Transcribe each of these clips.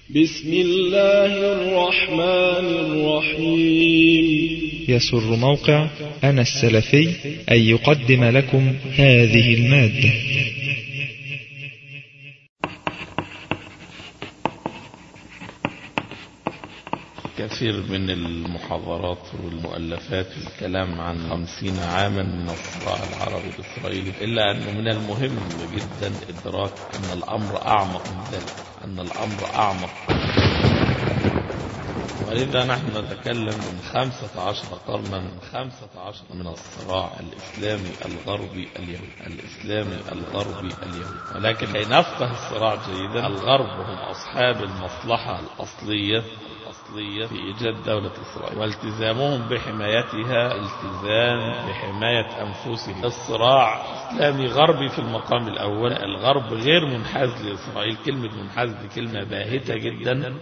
بسم الله الرحمن الرحيم يسر موقع أنا السلفي أن يقدم لكم هذه المادة كثير من المحاضرات والمؤلفات الكلام عن خمسين عاما من الصراع العربي الإسرائيلي إلا أنه من المهم جدا إدراك أن الأمر أعمق من ذلك أن الأمر أعمق ولذا نحن نتكلم من خمسة عشر قرنا من خمسة عشر من الصراع الإسلامي الغربي اليهودي الإسلامي الغربي اليهودي ولكن كي نفقه الصراع جيدا الغرب هم أصحاب المصلحة الأصلية الأصلية في إيجاد دولة إسرائيل والتزامهم بحمايتها التزام بحماية أنفسهم الصراع إسلامي غربي في المقام الأول الغرب غير منحاز لإسرائيل كلمة منحاز دي كلمة باهتة جدا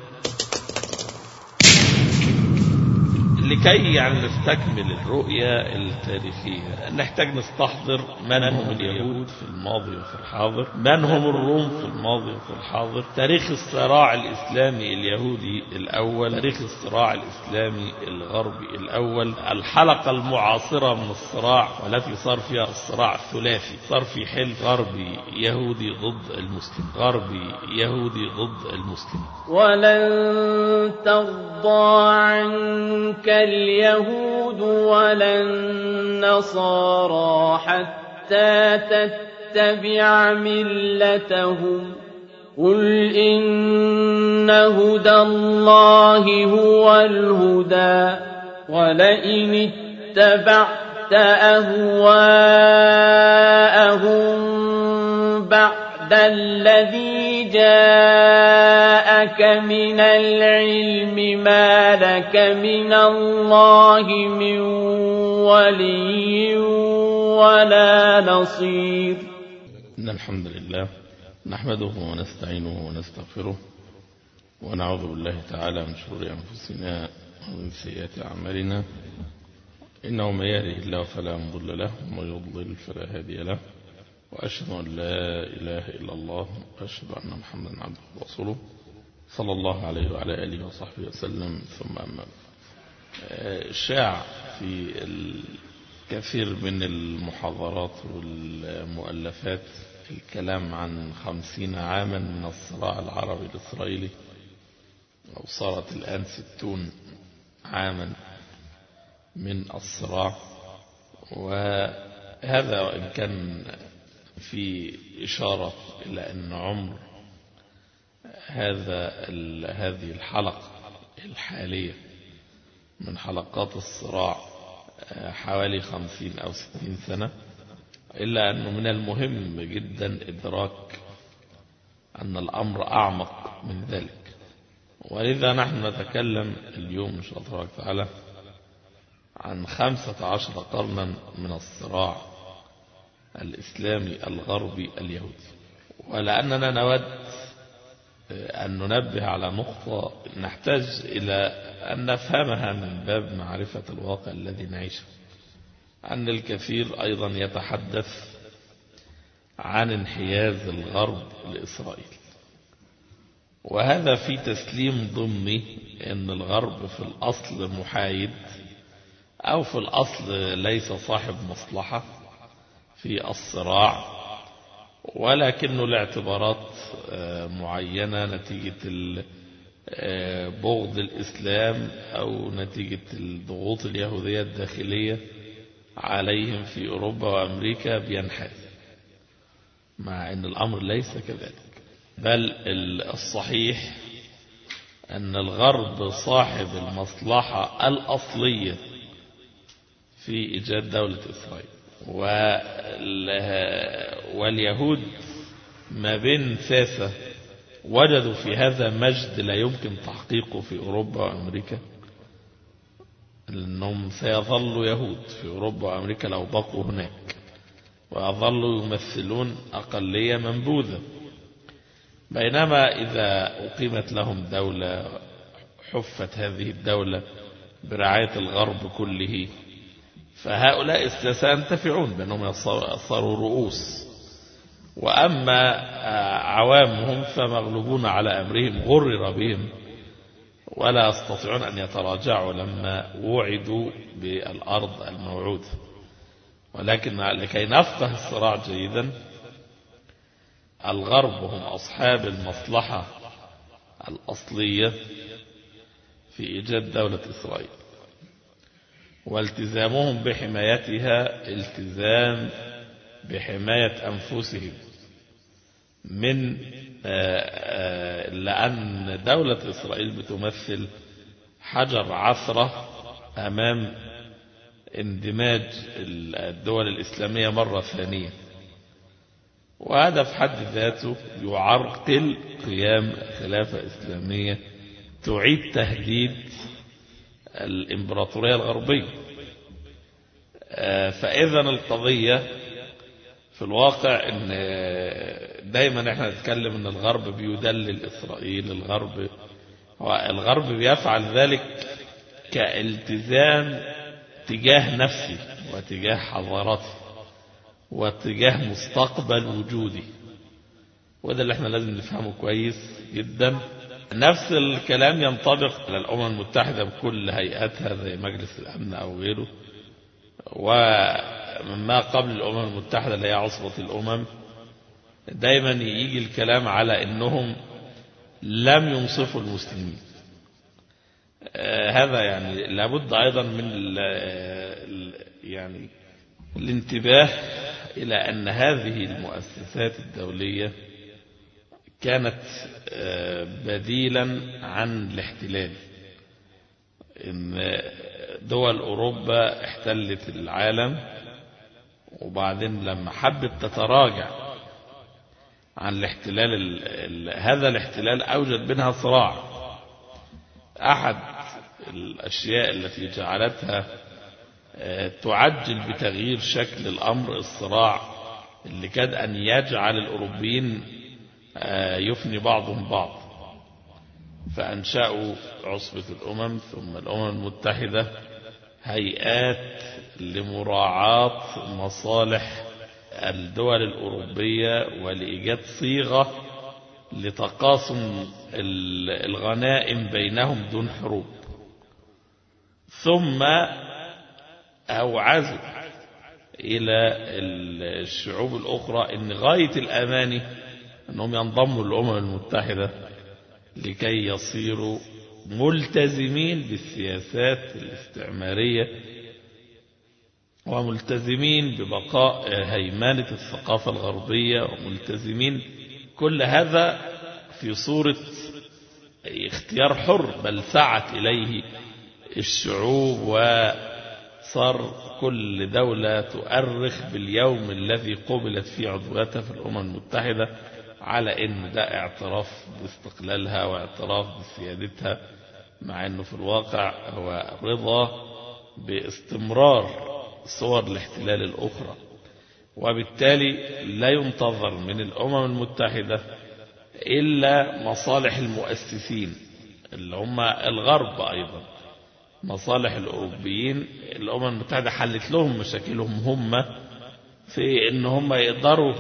لكي يعني نستكمل الرؤية التاريخية نحتاج نستحضر من هم اليهود في الماضي وفي الحاضر من هم الروم في الماضي وفي الحاضر تاريخ الصراع الإسلامي اليهودي الأول تاريخ الصراع الإسلامي الغربي الأول الحلقة المعاصرة من الصراع والتي صار فيها الصراع الثلاثي صار في حلف غربي يهودي ضد المسلم غربي يهودي ضد المسلم ولن ترضى عنك اليهود ولا النصارى حتى تتبع ملتهم قل إن هدى الله هو الهدى ولئن اتبعت أهواءهم بعد الذي جاءك من العلم ما لك من الله من ولي ولا نصير إن الحمد لله نحمده ونستعينه ونستغفره ونعوذ بالله تعالى من شرور أنفسنا ومن سيئات أعمالنا إنه من يهده الله فلا مضل له ومن يضلل فلا هادي له وأشهد أن لا إله إلا الله وأشهد أن محمدا عبده ورسوله صلى الله عليه وعلى آله وصحبه وسلم ثم أما شاع في الكثير من المحاضرات والمؤلفات الكلام عن خمسين عاما من الصراع العربي الإسرائيلي أو صارت الآن ستون عاما من الصراع وهذا وإن كان في إشارة إلى أن عمر هذا هذه الحلقة الحالية من حلقات الصراع حوالي خمسين أو ستين سنة إلا أنه من المهم جدا إدراك أن الأمر أعمق من ذلك ولذا نحن نتكلم اليوم إن شاء الله تعالى عن خمسة عشر قرنا من الصراع الإسلامي الغربي اليهودي ولأننا نود أن ننبه على نقطة نحتاج إلى أن نفهمها من باب معرفة الواقع الذي نعيشه أن الكثير أيضا يتحدث عن انحياز الغرب لإسرائيل وهذا في تسليم ضمني أن الغرب في الأصل محايد أو في الأصل ليس صاحب مصلحة في الصراع ولكنه لاعتبارات معينة نتيجة بغض الإسلام أو نتيجة الضغوط اليهودية الداخلية عليهم في أوروبا وأمريكا بينحاز مع أن الأمر ليس كذلك بل الصحيح أن الغرب صاحب المصلحة الأصلية في إيجاد دولة إسرائيل واليهود ما بين ثاثة وجدوا في هذا مجد لا يمكن تحقيقه في أوروبا وأمريكا لأنهم سيظلوا يهود في أوروبا وأمريكا لو بقوا هناك ويظلوا يمثلون أقلية منبوذة بينما إذا أقيمت لهم دولة حفت هذه الدولة برعاية الغرب كله فهؤلاء سينتفعون بأنهم صاروا رؤوس وأما عوامهم فمغلوبون على أمرهم غرر بهم ولا يستطيعون أن يتراجعوا لما وعدوا بالأرض الموعودة ولكن لكي نفقه الصراع جيدا الغرب هم أصحاب المصلحة الأصلية في إيجاد دولة إسرائيل والتزامهم بحمايتها التزام بحماية أنفسهم من لأن دولة إسرائيل بتمثل حجر عثرة أمام اندماج الدول الإسلامية مرة ثانية وهذا في حد ذاته يعرقل قيام خلافة إسلامية تعيد تهديد الإمبراطورية الغربية فإذا القضية في الواقع ان دايما احنا نتكلم ان الغرب بيدلل اسرائيل الغرب الغرب بيفعل ذلك كالتزام تجاه نفسي وتجاه حضارتي واتجاه مستقبل وجودي وده اللي احنا لازم نفهمه كويس جدا نفس الكلام ينطبق على الأمم المتحدة بكل هيئاتها زي مجلس الأمن أو غيره وما قبل الأمم المتحدة اللي هي عصبة الأمم دايما يجي الكلام على أنهم لم ينصفوا المسلمين هذا يعني لابد أيضا من ال يعني الانتباه إلى أن هذه المؤسسات الدولية كانت بديلا عن الاحتلال إن دول أوروبا احتلت العالم وبعدين لما حبت تتراجع عن الاحتلال ال ال هذا الاحتلال أوجد بينها صراع أحد الأشياء التي جعلتها تعجل بتغيير شكل الأمر الصراع اللي كاد أن يجعل الأوروبيين يفني بعضهم بعض فأنشأوا عصبة الأمم ثم الأمم المتحدة هيئات لمراعاة مصالح الدول الأوروبية ولإيجاد صيغة لتقاسم الغنائم بينهم دون حروب ثم أوعزوا إلى الشعوب الأخرى أن غاية الأماني أنهم ينضموا للأمم المتحدة لكي يصيروا ملتزمين بالسياسات الاستعمارية وملتزمين ببقاء هيمنة الثقافة الغربية وملتزمين كل هذا في صورة اختيار حر بل سعت إليه الشعوب وصار كل دولة تؤرخ باليوم الذي قبلت فيه عضويتها في الأمم المتحدة على ان ده اعتراف باستقلالها واعتراف بسيادتها مع انه في الواقع هو رضا باستمرار صور الاحتلال الاخرى وبالتالي لا ينتظر من الامم المتحدة الا مصالح المؤسسين اللي هم الغرب ايضا مصالح الاوروبيين الامم المتحدة حلت لهم مشاكلهم هم في ان هم يقدروا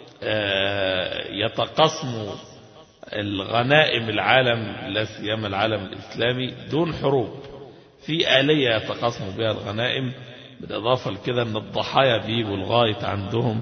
يتقسموا الغنائم العالم لا سيما العالم الإسلامي دون حروب في آلية يتقسموا بها الغنائم بالإضافة لكده أن الضحايا بيجوا لغاية عندهم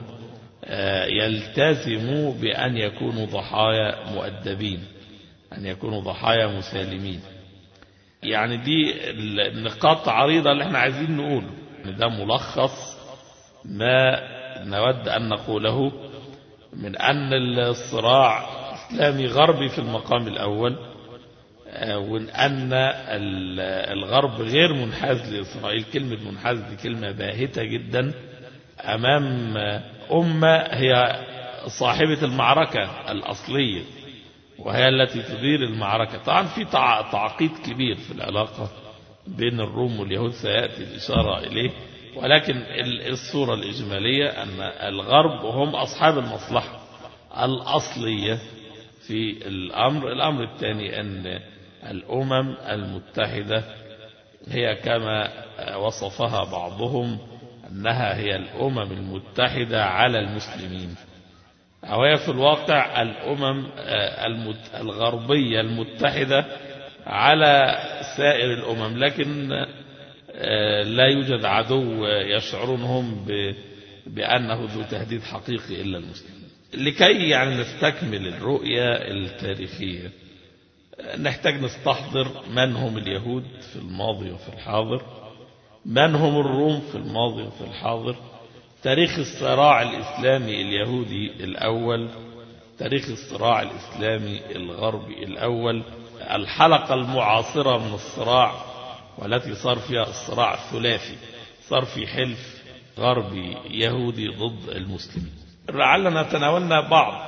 يلتزموا بأن يكونوا ضحايا مؤدبين أن يكونوا ضحايا مسالمين يعني دي النقاط عريضة اللي احنا عايزين نقوله ده ملخص ما نود أن نقوله من أن الصراع إسلامي غربي في المقام الأول وأن أن الغرب غير منحاز لإسرائيل كلمة منحاز دي كلمة باهتة جدا أمام أمة هي صاحبة المعركة الأصلية وهي التي تدير المعركة طبعا في تعقيد كبير في العلاقة بين الروم واليهود سيأتي الإشارة إليه ولكن الصورة الإجمالية أن الغرب هم أصحاب المصلحة الأصلية في الأمر الأمر الثاني أن الأمم المتحدة هي كما وصفها بعضهم أنها هي الأمم المتحدة على المسلمين أو هي في الواقع الأمم الغربية المتحدة على سائر الأمم لكن لا يوجد عدو يشعرون هم بأنه ذو تهديد حقيقي إلا المسلمين لكي يعني نستكمل الرؤية التاريخية نحتاج نستحضر من هم اليهود في الماضي وفي الحاضر من هم الروم في الماضي وفي الحاضر تاريخ الصراع الإسلامي اليهودي الأول تاريخ الصراع الإسلامي الغربي الأول الحلقة المعاصرة من الصراع والتي صار فيها الصراع الثلاثي صار في حلف غربي يهودي ضد المسلمين لعلنا تناولنا بعض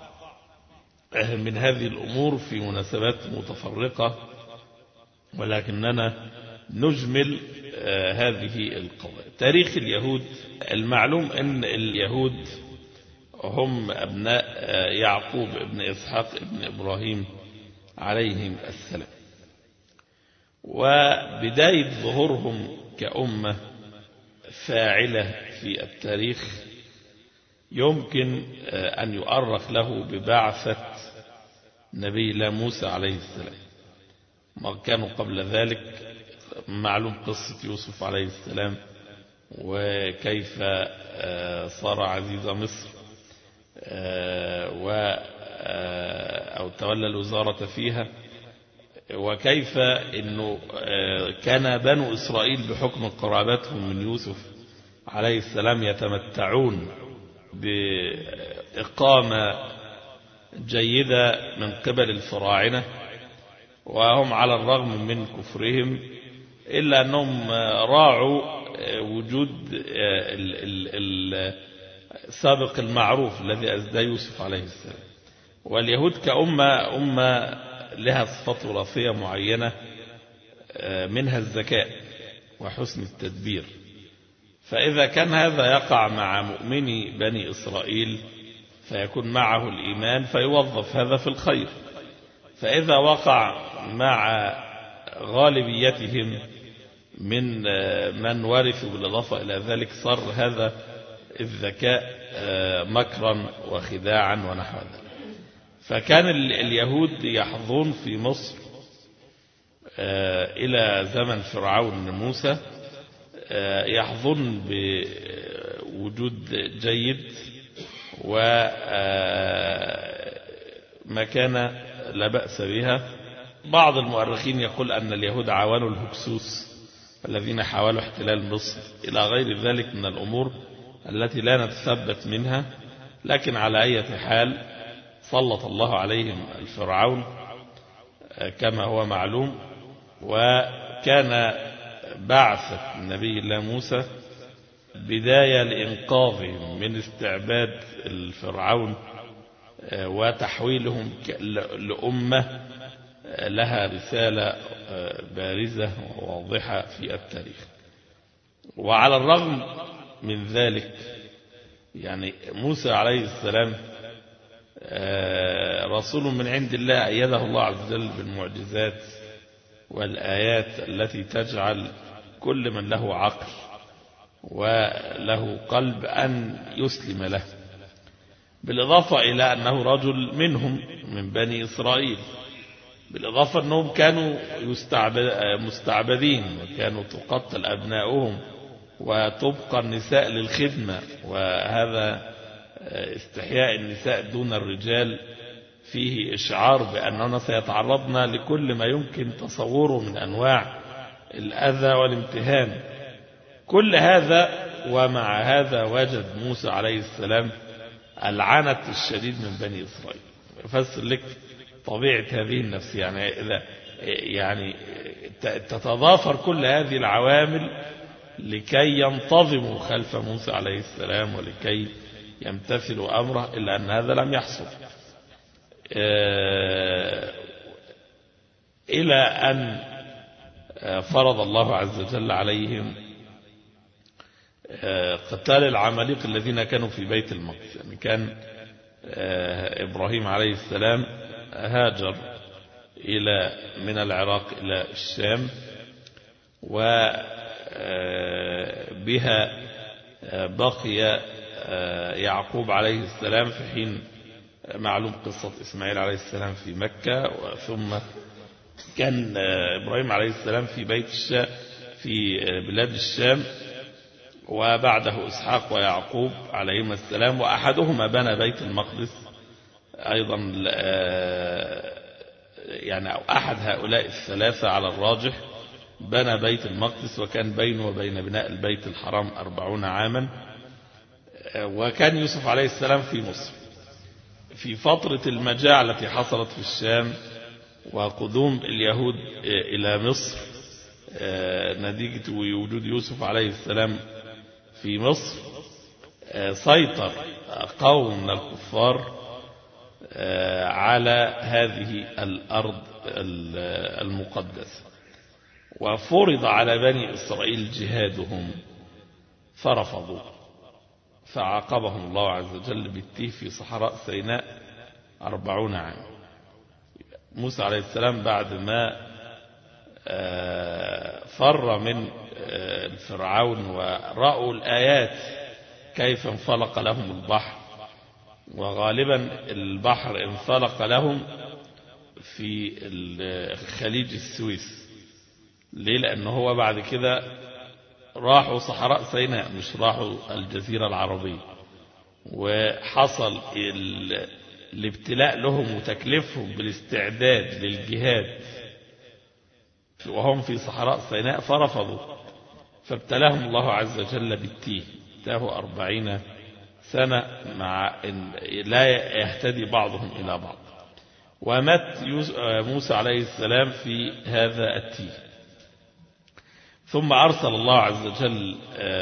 من هذه الأمور في مناسبات متفرقة ولكننا نجمل هذه القضايا تاريخ اليهود المعلوم أن اليهود هم أبناء يعقوب ابن إسحاق ابن إبراهيم عليهم السلام وبداية ظهورهم كأمة فاعلة في التاريخ يمكن أن يؤرخ له ببعثة نبي الله موسى عليه السلام ما كانوا قبل ذلك معلوم قصة يوسف عليه السلام وكيف صار عزيز مصر و أو تولى الوزارة فيها وكيف أنه كان بنو إسرائيل بحكم قرابتهم من يوسف عليه السلام يتمتعون بإقامة جيدة من قبل الفراعنة وهم على الرغم من كفرهم إلا أنهم راعوا وجود السابق المعروف الذي أزدى يوسف عليه السلام واليهود كأمة أمة لها صفات وراثية معينة منها الذكاء وحسن التدبير فإذا كان هذا يقع مع مؤمني بني إسرائيل فيكون معه الإيمان فيوظف هذا في الخير فإذا وقع مع غالبيتهم من من ورثوا بالإضافة إلى ذلك صار هذا الذكاء مكرا وخداعا ونحو ذلك فكان اليهود يحظون في مصر إلى زمن فرعون موسى يحظون بوجود جيد ومكانة لا بأس بها بعض المؤرخين يقول أن اليهود عاونوا الهكسوس الذين حاولوا احتلال مصر إلى غير ذلك من الأمور التي لا نتثبت منها لكن على أي حال سلط الله عليهم الفرعون كما هو معلوم وكان بعث النبي الله موسى بداية لإنقاذهم من استعباد الفرعون وتحويلهم لأمة لها رسالة بارزة وواضحة في التاريخ وعلى الرغم من ذلك يعني موسى عليه السلام رسول من عند الله أيده الله عز وجل بالمعجزات والآيات التي تجعل كل من له عقل وله قلب أن يسلم له بالإضافة إلى أنه رجل منهم من بني إسرائيل بالإضافة أنهم كانوا مستعبدين وكانوا تقتل أبناؤهم وتبقى النساء للخدمة وهذا استحياء النساء دون الرجال فيه إشعار بأننا سيتعرضنا لكل ما يمكن تصوره من أنواع الأذى والامتهان كل هذا ومع هذا وجد موسى عليه السلام العنت الشديد من بني إسرائيل يفسر لك طبيعة هذه النفس يعني إذا يعني تتضافر كل هذه العوامل لكي ينتظموا خلف موسى عليه السلام ولكي يمتثلوا أمره إلا أن هذا لم يحصل إلى أن فرض الله عز وجل عليهم قتال العماليق الذين كانوا في بيت المقدس يعني كان إبراهيم عليه السلام هاجر إلى من العراق إلى الشام وبها بقي يعقوب عليه السلام في حين معلوم قصة إسماعيل عليه السلام في مكة ثم كان إبراهيم عليه السلام في بيت الشام في بلاد الشام وبعده إسحاق ويعقوب عليهما السلام وأحدهما بنى بيت المقدس أيضا يعني أو أحد هؤلاء الثلاثة على الراجح بنى بيت المقدس وكان بينه وبين بناء البيت الحرام أربعون عاما وكان يوسف عليه السلام في مصر في فترة المجاعة التي حصلت في الشام وقدوم اليهود إلى مصر نتيجة وجود يوسف عليه السلام في مصر سيطر قوم من الكفار على هذه الأرض المقدسة وفرض على بني إسرائيل جهادهم فرفضوا فعاقبهم الله عز وجل بالتيه في صحراء سيناء أربعون عام موسى عليه السلام بعد ما فر من الفرعون ورأوا الآيات كيف انفلق لهم البحر وغالبا البحر انفلق لهم في خليج السويس ليه لأنه هو بعد كده راحوا صحراء سيناء مش راحوا الجزيرة العربية وحصل الابتلاء لهم وتكليفهم بالاستعداد للجهاد وهم في صحراء سيناء فرفضوا فابتلاهم الله عز وجل بالتيه تاه أربعين سنة مع إن لا يهتدي بعضهم إلى بعض ومات موسى عليه السلام في هذا التيه ثم أرسل الله عز وجل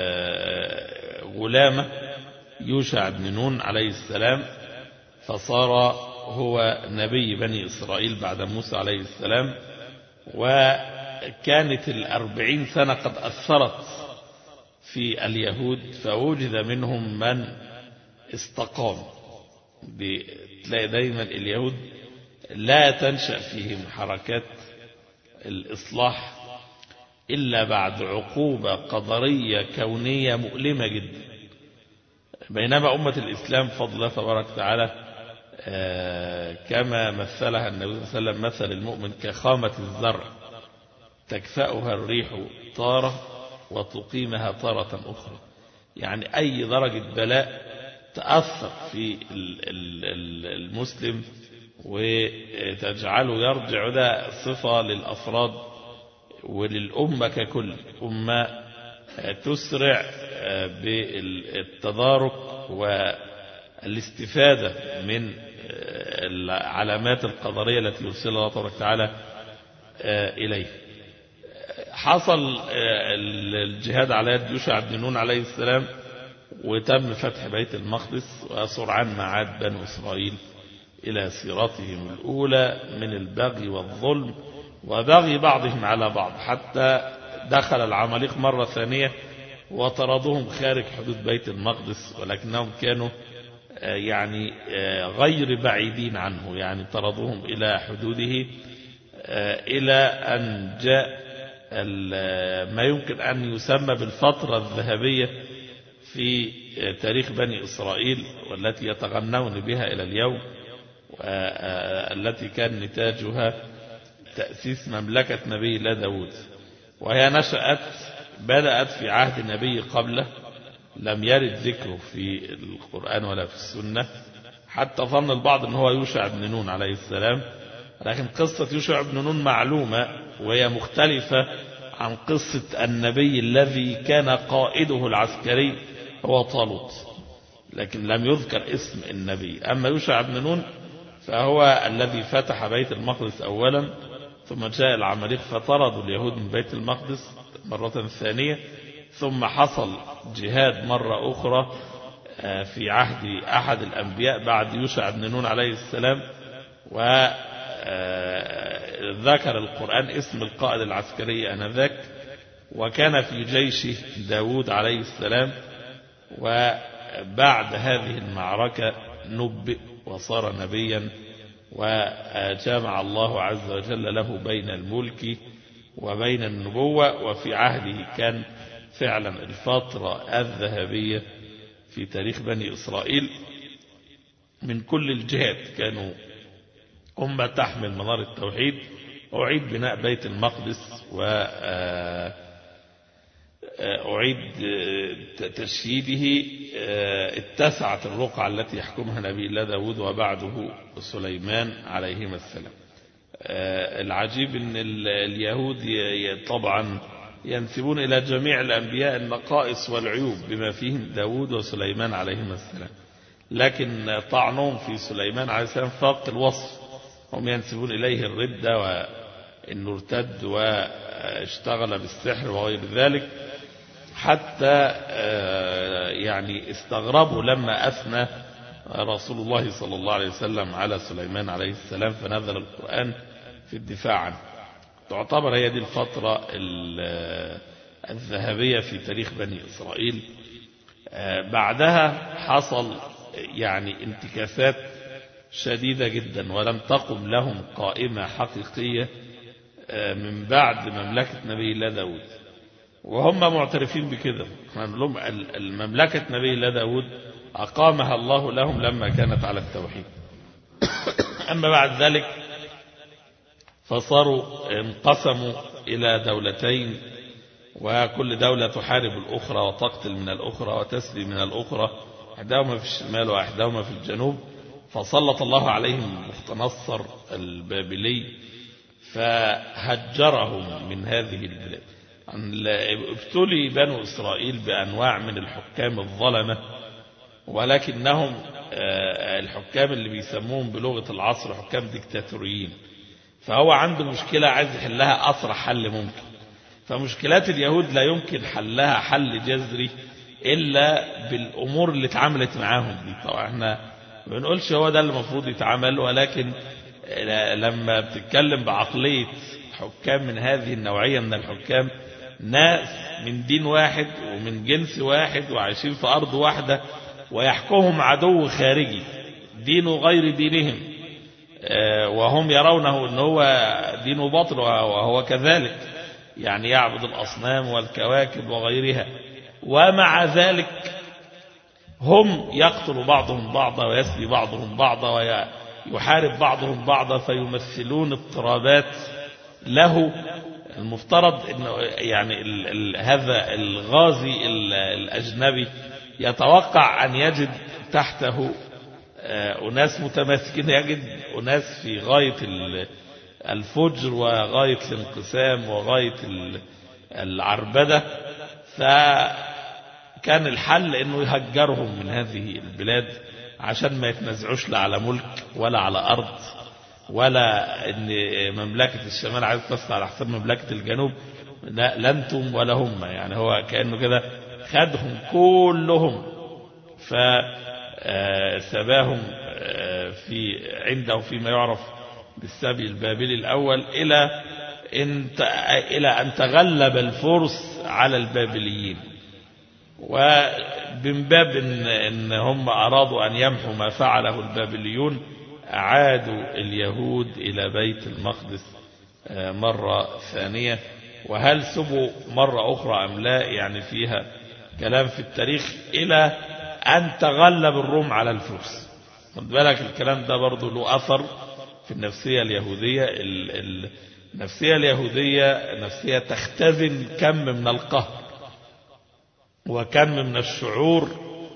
غلامه يوشع بن نون عليه السلام فصار هو نبي بني إسرائيل بعد موسى عليه السلام وكانت الأربعين سنة قد أثرت في اليهود فوجد منهم من استقام تلاقي دايما اليهود لا تنشأ فيهم حركات الإصلاح إلا بعد عقوبة قدرية كونية مؤلمة جدا بينما أمة الإسلام فضل الله تبارك وتعالى كما مثلها النبي صلى الله عليه وسلم مثل المؤمن كخامة الزرع تكفأها الريح طارة وتقيمها طارة أخرى يعني أي درجة بلاء تأثر في المسلم وتجعله يرجع ده صفة للأفراد وللأمة ككل أمة تسرع بالتدارك والاستفادة من العلامات القدرية التي يرسلها الله تبارك وتعالى إليه حصل الجهاد على يد يوشع بن نون عليه السلام وتم فتح بيت المقدس وسرعان ما عاد بنو إسرائيل إلى سيرتهم الأولى من البغي والظلم وبغي بعضهم على بعض حتى دخل العماليق مرة ثانية وطردوهم خارج حدود بيت المقدس ولكنهم كانوا يعني غير بعيدين عنه يعني طردوهم إلى حدوده إلى أن جاء ما يمكن أن يسمى بالفترة الذهبية في تاريخ بني إسرائيل والتي يتغنون بها إلى اليوم التي كان نتاجها تأسيس مملكة نبي الله داود وهي نشأت بدأت في عهد النبي قبله لم يرد ذكره في القرآن ولا في السنة حتى ظن البعض أنه هو يوشع بن نون عليه السلام لكن قصة يوشع بن نون معلومة وهي مختلفة عن قصة النبي الذي كان قائده العسكري هو طالوت لكن لم يذكر اسم النبي أما يوشع بن نون فهو الذي فتح بيت المقدس أولا ثم جاء العماليق فطردوا اليهود من بيت المقدس مرة ثانية ثم حصل جهاد مرة أخرى في عهد أحد الأنبياء بعد يوشع بن نون عليه السلام وذكر القرآن اسم القائد العسكري أنذاك وكان في جيشه داود عليه السلام وبعد هذه المعركة نبئ وصار نبيا وجمع الله عز وجل له بين الملك وبين النبوة وفي عهده كان فعلا الفترة الذهبية في تاريخ بني إسرائيل من كل الجهات كانوا أمة تحمل منار التوحيد أعيد بناء بيت المقدس و أعيد تشييده اتسعت الرقعة التي يحكمها نبي الله داود وبعده سليمان عليهما السلام العجيب أن اليهود طبعا ينسبون إلى جميع الأنبياء النقائص والعيوب بما فيهم داود وسليمان عليهما السلام لكن طعنهم في سليمان عليه السلام فاق الوصف هم ينسبون إليه الردة وأنه ارتد واشتغل بالسحر وغير ذلك حتى يعني استغربوا لما أثنى رسول الله صلى الله عليه وسلم على سليمان عليه السلام فنزل القرآن في الدفاع عنه تعتبر هي دي الفترة الذهبية في تاريخ بني إسرائيل بعدها حصل يعني انتكاسات شديدة جدا ولم تقم لهم قائمة حقيقية من بعد مملكة نبي الله داود وهم معترفين بكده لهم المملكة نبي الله داود أقامها الله لهم لما كانت على التوحيد أما بعد ذلك فصاروا انقسموا إلى دولتين وكل دولة تحارب الأخرى وتقتل من الأخرى وتسبي من الأخرى إحداهما في الشمال وإحداهما في الجنوب فسلط الله عليهم مختنصر البابلي فهجرهم من هذه البلاد ابتلي بنو إسرائيل بأنواع من الحكام الظلمة ولكنهم الحكام اللي بيسموهم بلغة العصر حكام ديكتاتوريين فهو عنده مشكلة عايز يحلها أسرع حل ممكن فمشكلات اليهود لا يمكن حلها حل جذري إلا بالأمور اللي اتعاملت معاهم دي طبعا احنا ما بنقولش هو ده اللي المفروض يتعمل ولكن لما بتتكلم بعقلية حكام من هذه النوعية من الحكام ناس من دين واحد ومن جنس واحد وعايشين في أرض واحدة ويحكمهم عدو خارجي دينه غير دينهم وهم يرونه أنه هو دينه باطل وهو كذلك يعني يعبد الأصنام والكواكب وغيرها ومع ذلك هم يقتل بعضهم بعضا ويسبي بعضهم بعضا ويحارب بعضهم بعضا فيمثلون اضطرابات له المفترض انه يعني ال ال هذا الغازي الأجنبي يتوقع أن يجد تحته أناس متماسكين يجد أناس في غاية الفجر وغاية الانقسام وغاية العربدة فكان الحل أنه يهجرهم من هذه البلاد عشان ما يتنزعوش لا على ملك ولا على أرض ولا ان مملكة الشمال عايز تصل على حساب مملكة الجنوب لا, لا انتم ولا هم يعني هو كأنه كده خدهم كلهم فسباهم في عنده فيما يعرف بالسبي البابلي الأول إلى إن إلى أن تغلب الفرس على البابليين ومن باب إن, إن هم أرادوا أن يمحوا ما فعله البابليون أعادوا اليهود إلى بيت المقدس مرة ثانية وهل سبوا مرة أخرى أم لا يعني فيها كلام في التاريخ إلى أن تغلب الروم على الفرس خد بالك الكلام ده برضو له أثر في النفسية اليهودية النفسية اليهودية نفسية تختزن كم من القهر وكم من الشعور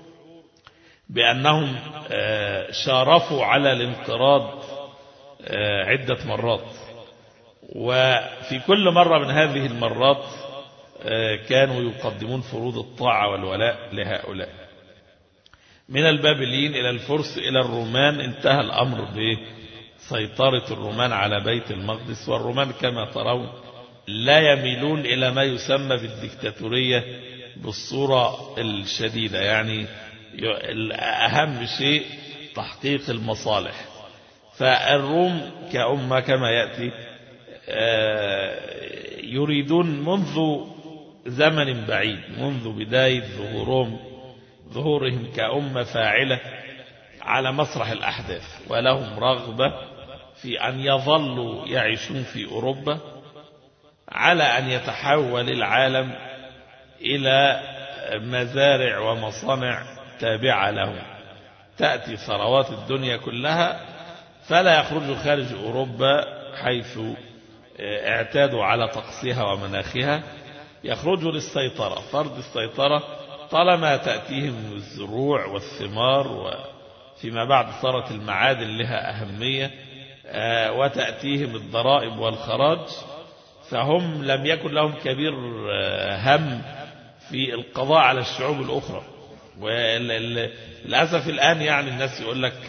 بأنهم شارفوا على الانقراض عدة مرات وفي كل مرة من هذه المرات كانوا يقدمون فروض الطاعة والولاء لهؤلاء من البابليين إلى الفرس إلى الرومان انتهى الأمر بسيطرة الرومان على بيت المقدس والرومان كما ترون لا يميلون إلى ما يسمى بالدكتاتورية بالصورة الشديدة يعني أهم شيء تحقيق المصالح فالروم كأمة كما يأتي يريدون منذ زمن بعيد منذ بداية ظهورهم ظهورهم كأمة فاعلة على مسرح الأحداث ولهم رغبة في أن يظلوا يعيشون في أوروبا على أن يتحول العالم إلى مزارع ومصانع التابعة لهم تأتي ثروات الدنيا كلها فلا يخرجوا خارج أوروبا حيث اعتادوا على طقسها ومناخها يخرجوا للسيطرة فرض السيطرة طالما تأتيهم الزروع والثمار وفيما بعد صارت المعادن لها أهمية وتأتيهم الضرائب والخراج فهم لم يكن لهم كبير هم في القضاء على الشعوب الأخرى وللأسف الآن يعني الناس يقول لك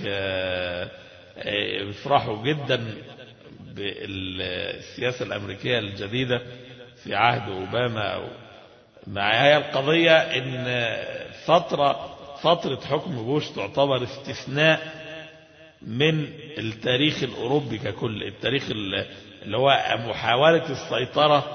يفرحوا جدا بالسياسة الأمريكية الجديدة في عهد أوباما أو مع هي القضية إن فترة فترة حكم بوش تعتبر استثناء من التاريخ الأوروبي ككل التاريخ اللي هو محاولة السيطرة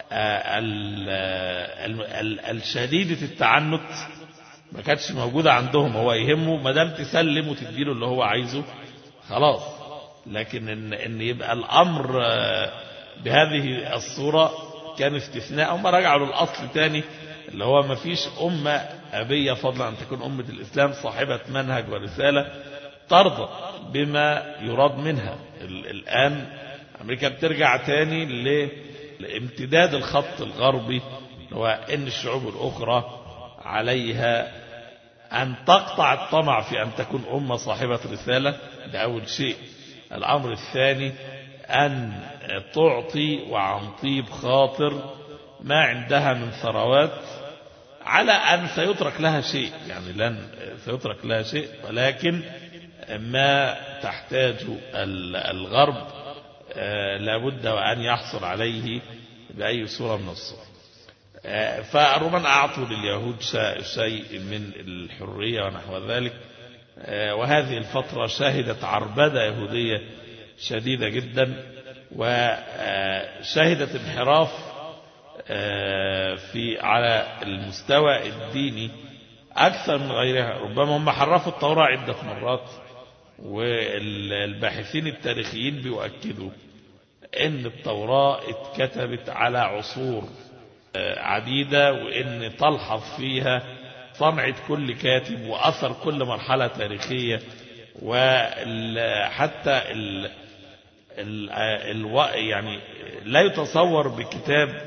الشديدة التعنت ما كانتش موجودة عندهم هو يهمه ما دام تسلم وتديله اللي هو عايزه خلاص لكن ان, إن يبقى الامر بهذه الصورة كان استثناء هم رجعوا للاصل تاني اللي هو ما فيش أمة أبية فضلا أن تكون أمة الإسلام صاحبة منهج ورسالة ترضى بما يراد منها الآن أمريكا بترجع تاني لامتداد الخط الغربي وإن الشعوب الأخرى عليها أن تقطع الطمع في أن تكون أمة صاحبة رسالة ده أول شيء الأمر الثاني أن تعطي وعن طيب خاطر ما عندها من ثروات على أن سيترك لها شيء يعني لن سيترك لها شيء ولكن ما تحتاج الغرب لابد وأن يحصل عليه بأي صورة من الصور فالرومان أعطوا لليهود شيء من الحرية ونحو ذلك وهذه الفترة شهدت عربدة يهودية شديدة جدا وشهدت انحراف في على المستوى الديني أكثر من غيرها ربما هم حرفوا التوراة عدة مرات والباحثين التاريخيين بيؤكدوا ان التوراة اتكتبت على عصور عديدة وان تلحظ فيها صنعة كل كاتب وأثر كل مرحلة تاريخية وحتى ال ال ال يعني لا يتصور بكتاب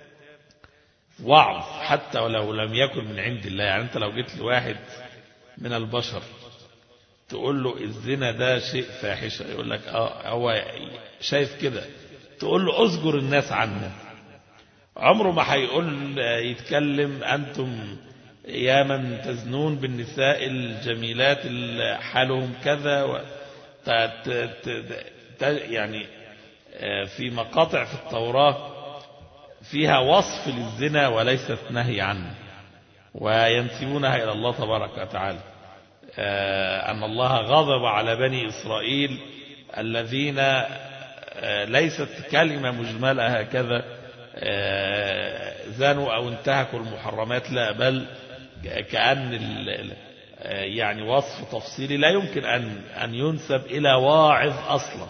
وعظ حتى ولو لم يكن من عند الله يعني انت لو جيت لواحد من البشر تقول له الزنا ده شيء فاحشة يقول لك اه هو شايف كده تقول له اذكر الناس عنه عمره ما هيقول يتكلم انتم يا من تزنون بالنساء الجميلات حالهم كذا و يعني في مقاطع في التوراة فيها وصف للزنا وليست نهي عنه وينسبونها إلى الله تبارك وتعالى أن الله غضب على بني إسرائيل الذين ليست كلمة مجملة هكذا زانوا أو انتهكوا المحرمات لا بل كأن يعني وصف تفصيلي لا يمكن أن أن ينسب إلى واعظ أصلا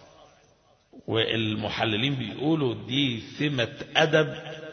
والمحللين بيقولوا دي ثمة أدب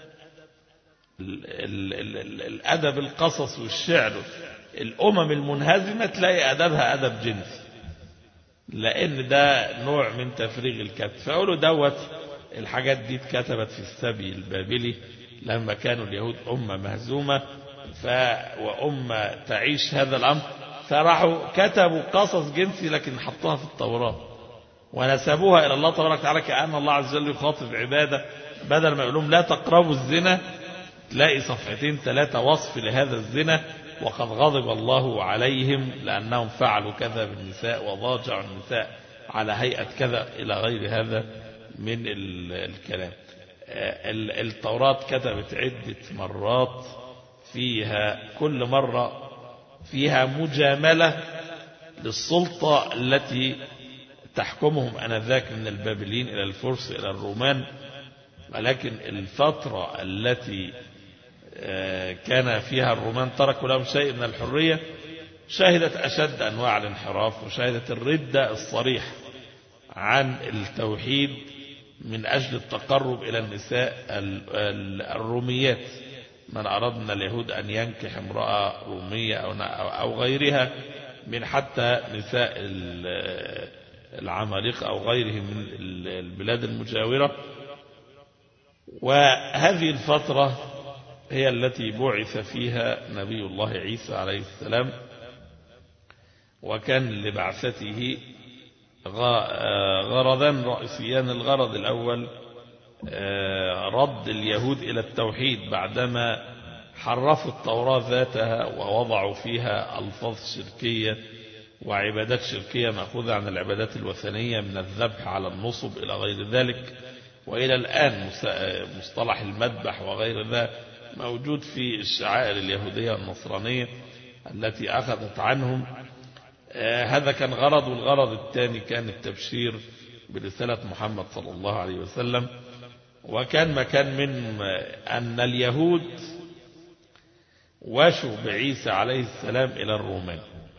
الأدب القصص والشعر الأمم المنهزمة تلاقي أدبها أدب جنسي لأن ده نوع من تفريغ الكتب فأقولوا دوت الحاجات دي اتكتبت في السبي البابلي لما كانوا اليهود أمة مهزومة ف وأمة تعيش هذا الأمر فراحوا كتبوا قصص جنسي لكن حطوها في التوراة ونسبوها إلى الله تبارك وتعالى كأن الله عز وجل يخاطب عباده بدل ما يقول لهم لا تقربوا الزنا تلاقي صفحتين ثلاثة وصف لهذا الزنا وقد غضب الله عليهم لأنهم فعلوا كذا بالنساء وضاجعوا النساء على هيئة كذا إلى غير هذا من الكلام التوراة كتبت عدة مرات فيها كل مرة فيها مجاملة للسلطة التي تحكمهم أنذاك من البابلين إلى الفرس إلى الرومان ولكن الفترة التي كان فيها الرومان تركوا لهم شيء من الحرية شهدت أشد أنواع الانحراف وشهدت الردة الصريح عن التوحيد من أجل التقرب إلى النساء الروميات من أراد من اليهود أن ينكح امرأة رومية أو أو غيرها من حتى نساء العمالقة أو غيرهم من البلاد المجاورة وهذه الفترة هي التي بعث فيها نبي الله عيسى عليه السلام وكان لبعثته غرضا رئيسيان الغرض الأول رد اليهود إلى التوحيد بعدما حرفوا التوراة ذاتها ووضعوا فيها ألفاظ شركية وعبادات شركية مأخوذة عن العبادات الوثنية من الذبح على النصب إلى غير ذلك وإلى الآن مصطلح المذبح وغير ذا موجود في الشعائر اليهودية والنصرانية التي أخذت عنهم هذا كان غرض والغرض الثاني كان التبشير برسالة محمد صلى الله عليه وسلم وكان مكان من أن اليهود وشوا بعيسى عليه السلام إلى الرومان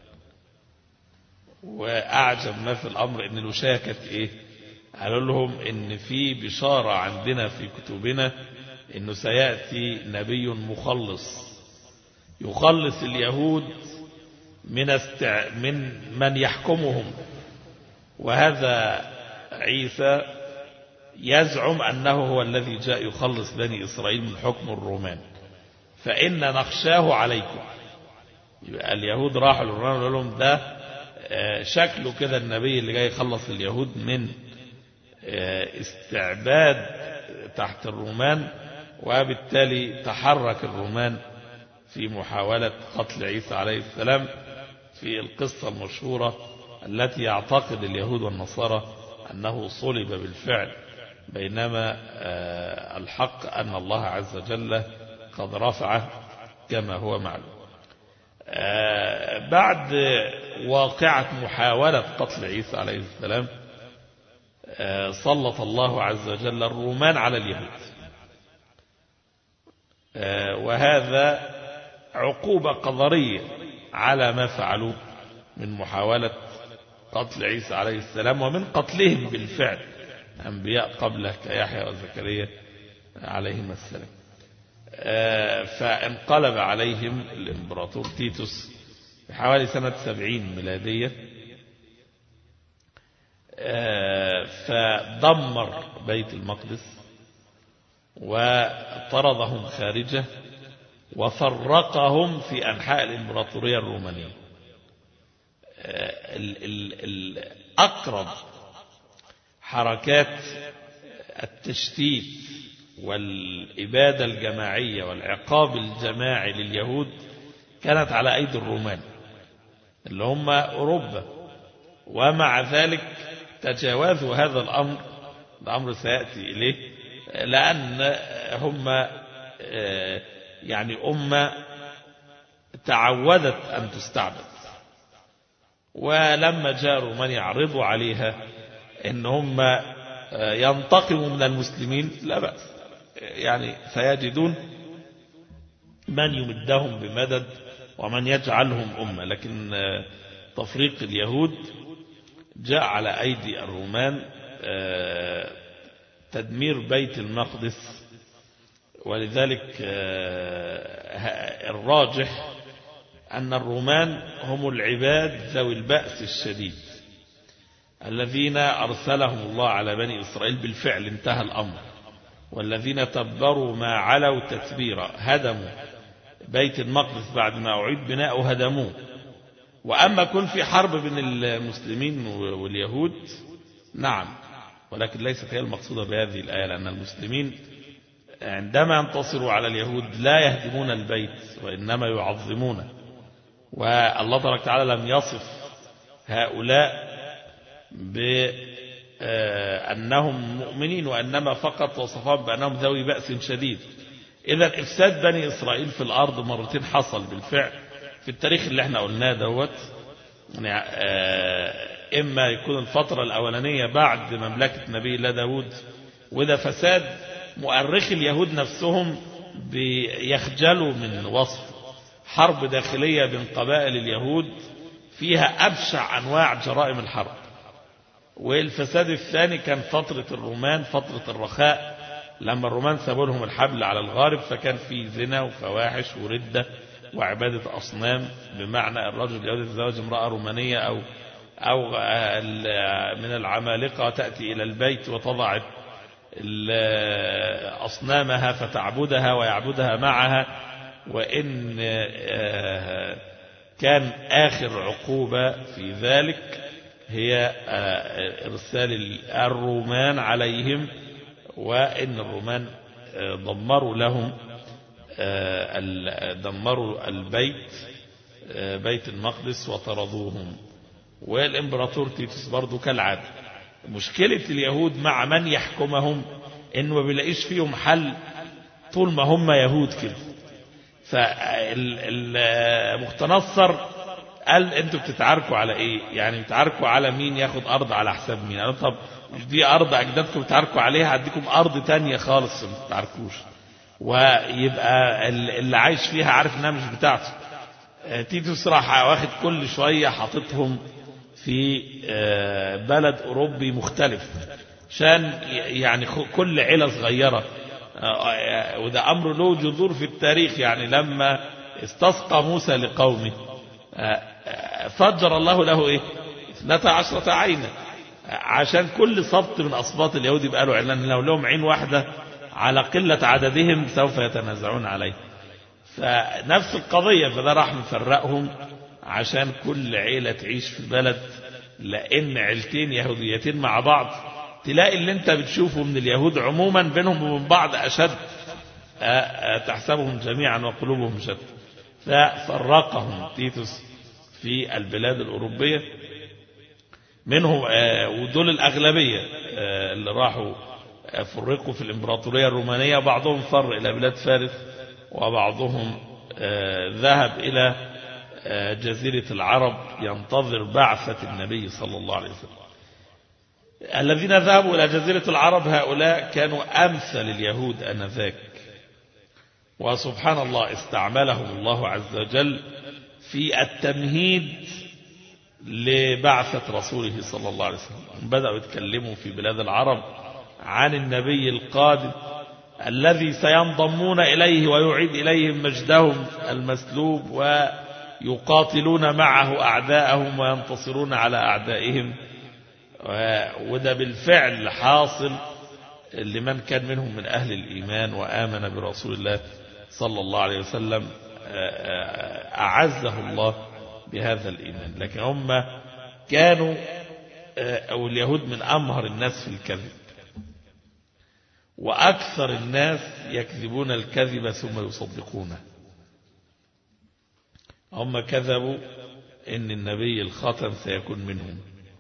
وأعجب ما في الأمر أن الوشاية كانت إيه قالوا لهم أن في بشارة عندنا في كتبنا أنه سيأتي نبي مخلص يخلص اليهود من, استع... من من يحكمهم وهذا عيسى يزعم أنه هو الذي جاء يخلص بني إسرائيل من حكم الرومان فإن نخشاه عليكم يبقى اليهود راحوا للرومان وقالوا لهم ده شكله كده النبي اللي جاي يخلص اليهود من استعباد تحت الرومان وبالتالي تحرك الرومان في محاولة قتل عيسى عليه السلام في القصة المشهورة التي يعتقد اليهود والنصارى أنه صلب بالفعل بينما الحق أن الله عز وجل قد رفعه كما هو معلوم بعد واقعة محاولة قتل عيسى عليه السلام سلط الله عز وجل الرومان على اليهود وهذا عقوبة قدرية على ما فعلوه من محاولة قتل عيسى عليه السلام ومن قتلهم بالفعل أنبياء قبله كيحيى وزكريا عليهما السلام فانقلب عليهم الامبراطور تيتوس في حوالي سنة سبعين ميلادية فدمر بيت المقدس وطردهم خارجه وفرقهم في أنحاء الإمبراطورية الرومانية أقرب حركات التشتيت والإبادة الجماعية والعقاب الجماعي لليهود كانت على أيدي الرومان اللي هم أوروبا ومع ذلك تجاوزوا هذا الأمر الأمر سيأتي إليه لأن هم يعني أمة تعودت أن تستعبد ولما جاء الرومان يعرضوا عليها ان هم ينتقموا من المسلمين لا بأس يعني سيجدون من يمدهم بمدد ومن يجعلهم أمة لكن تفريق اليهود جاء على أيدي الرومان تدمير بيت المقدس ولذلك الراجح أن الرومان هم العباد ذوي البأس الشديد الذين أرسلهم الله على بني إسرائيل بالفعل انتهى الأمر والذين تبروا ما علوا تتبيرا هدموا بيت المقدس بعد ما أعيد بناؤه هدموه وأما كن في حرب بين المسلمين واليهود نعم ولكن ليست هي المقصودة بهذه الآية لأن المسلمين عندما ينتصروا على اليهود لا يهدمون البيت وإنما يعظمونه والله تبارك وتعالى لم يصف هؤلاء بأنهم مؤمنين وإنما فقط وصفهم بأنهم ذوي بأس شديد إذا إفساد بني إسرائيل في الأرض مرتين حصل بالفعل في التاريخ اللي احنا قلناه دوت يعني إما يكون الفترة الأولانية بعد مملكة نبي الله داود وده فساد مؤرخ اليهود نفسهم بيخجلوا من وصف حرب داخلية بين قبائل اليهود فيها أبشع أنواع جرائم الحرب والفساد الثاني كان فترة الرومان فترة الرخاء لما الرومان سابوا لهم الحبل على الغارب فكان في زنا وفواحش وردة وعبادة أصنام بمعنى الرجل اليهودي يتزوج امرأة رومانية أو أو من العمالقة تأتي إلى البيت وتضع أصنامها فتعبدها ويعبدها معها وإن كان آخر عقوبة في ذلك هي إرسال الرومان عليهم وإن الرومان دمروا لهم دمروا البيت بيت المقدس وطردوهم والإمبراطور تيتوس برضو كالعادة مشكلة اليهود مع من يحكمهم إنه ما بيلاقيش فيهم حل طول ما هم يهود كده فالمختنصر قال انتوا بتتعاركوا على ايه يعني بتتعاركوا على مين ياخد ارض على حساب مين قال طب مش دي ارض اجدادكم بتتعاركوا عليها هديكم ارض تانية خالص ما تتعاركوش ويبقى اللي عايش فيها عارف انها مش بتاعته تيتوس راح واخد كل شوية حاططهم في بلد اوروبي مختلف عشان يعني كل عيلة صغيرة وده امر له جذور في التاريخ يعني لما استسقى موسى لقومه فجر الله له ايه اثنتا عشرة عينا عشان كل سبط من اسباط اليهود يبقى له علان لو لهم عين واحدة على قلة عددهم سوف يتنازعون عليه فنفس القضية فده راح مفرقهم عشان كل عيلة تعيش في بلد لان عيلتين يهوديتين مع بعض تلاقي اللي انت بتشوفه من اليهود عموما بينهم وبين بعض اشد تحسبهم جميعا وقلوبهم شتى ففرقهم تيتوس في البلاد الأوروبية منهم ودول الأغلبية اللي راحوا فرقوا في الإمبراطورية الرومانية بعضهم فر إلى بلاد فارس وبعضهم ذهب إلى جزيرة العرب ينتظر بعثة النبي صلى الله عليه وسلم الذين ذهبوا إلى جزيرة العرب هؤلاء كانوا أمثل اليهود أنذاك وسبحان الله استعملهم الله عز وجل في التمهيد لبعثة رسوله صلى الله عليه وسلم بدأوا يتكلموا في بلاد العرب عن النبي القادم الذي سينضمون إليه ويعيد إليهم مجدهم المسلوب ويقاتلون معه أعداءهم وينتصرون على أعدائهم وده بالفعل حاصل لمن كان منهم من أهل الإيمان وآمن برسول الله صلى الله عليه وسلم أعزه الله بهذا الإيمان لكن هم كانوا أو اليهود من أمهر الناس في الكذب وأكثر الناس يكذبون الكذب ثم يصدقونه هم كذبوا إن النبي الخاتم سيكون منهم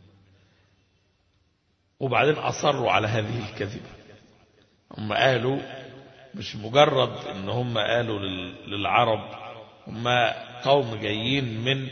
وبعدين أصروا على هذه الكذبة هم قالوا مش مجرد ان هم قالوا للعرب هم قوم جايين من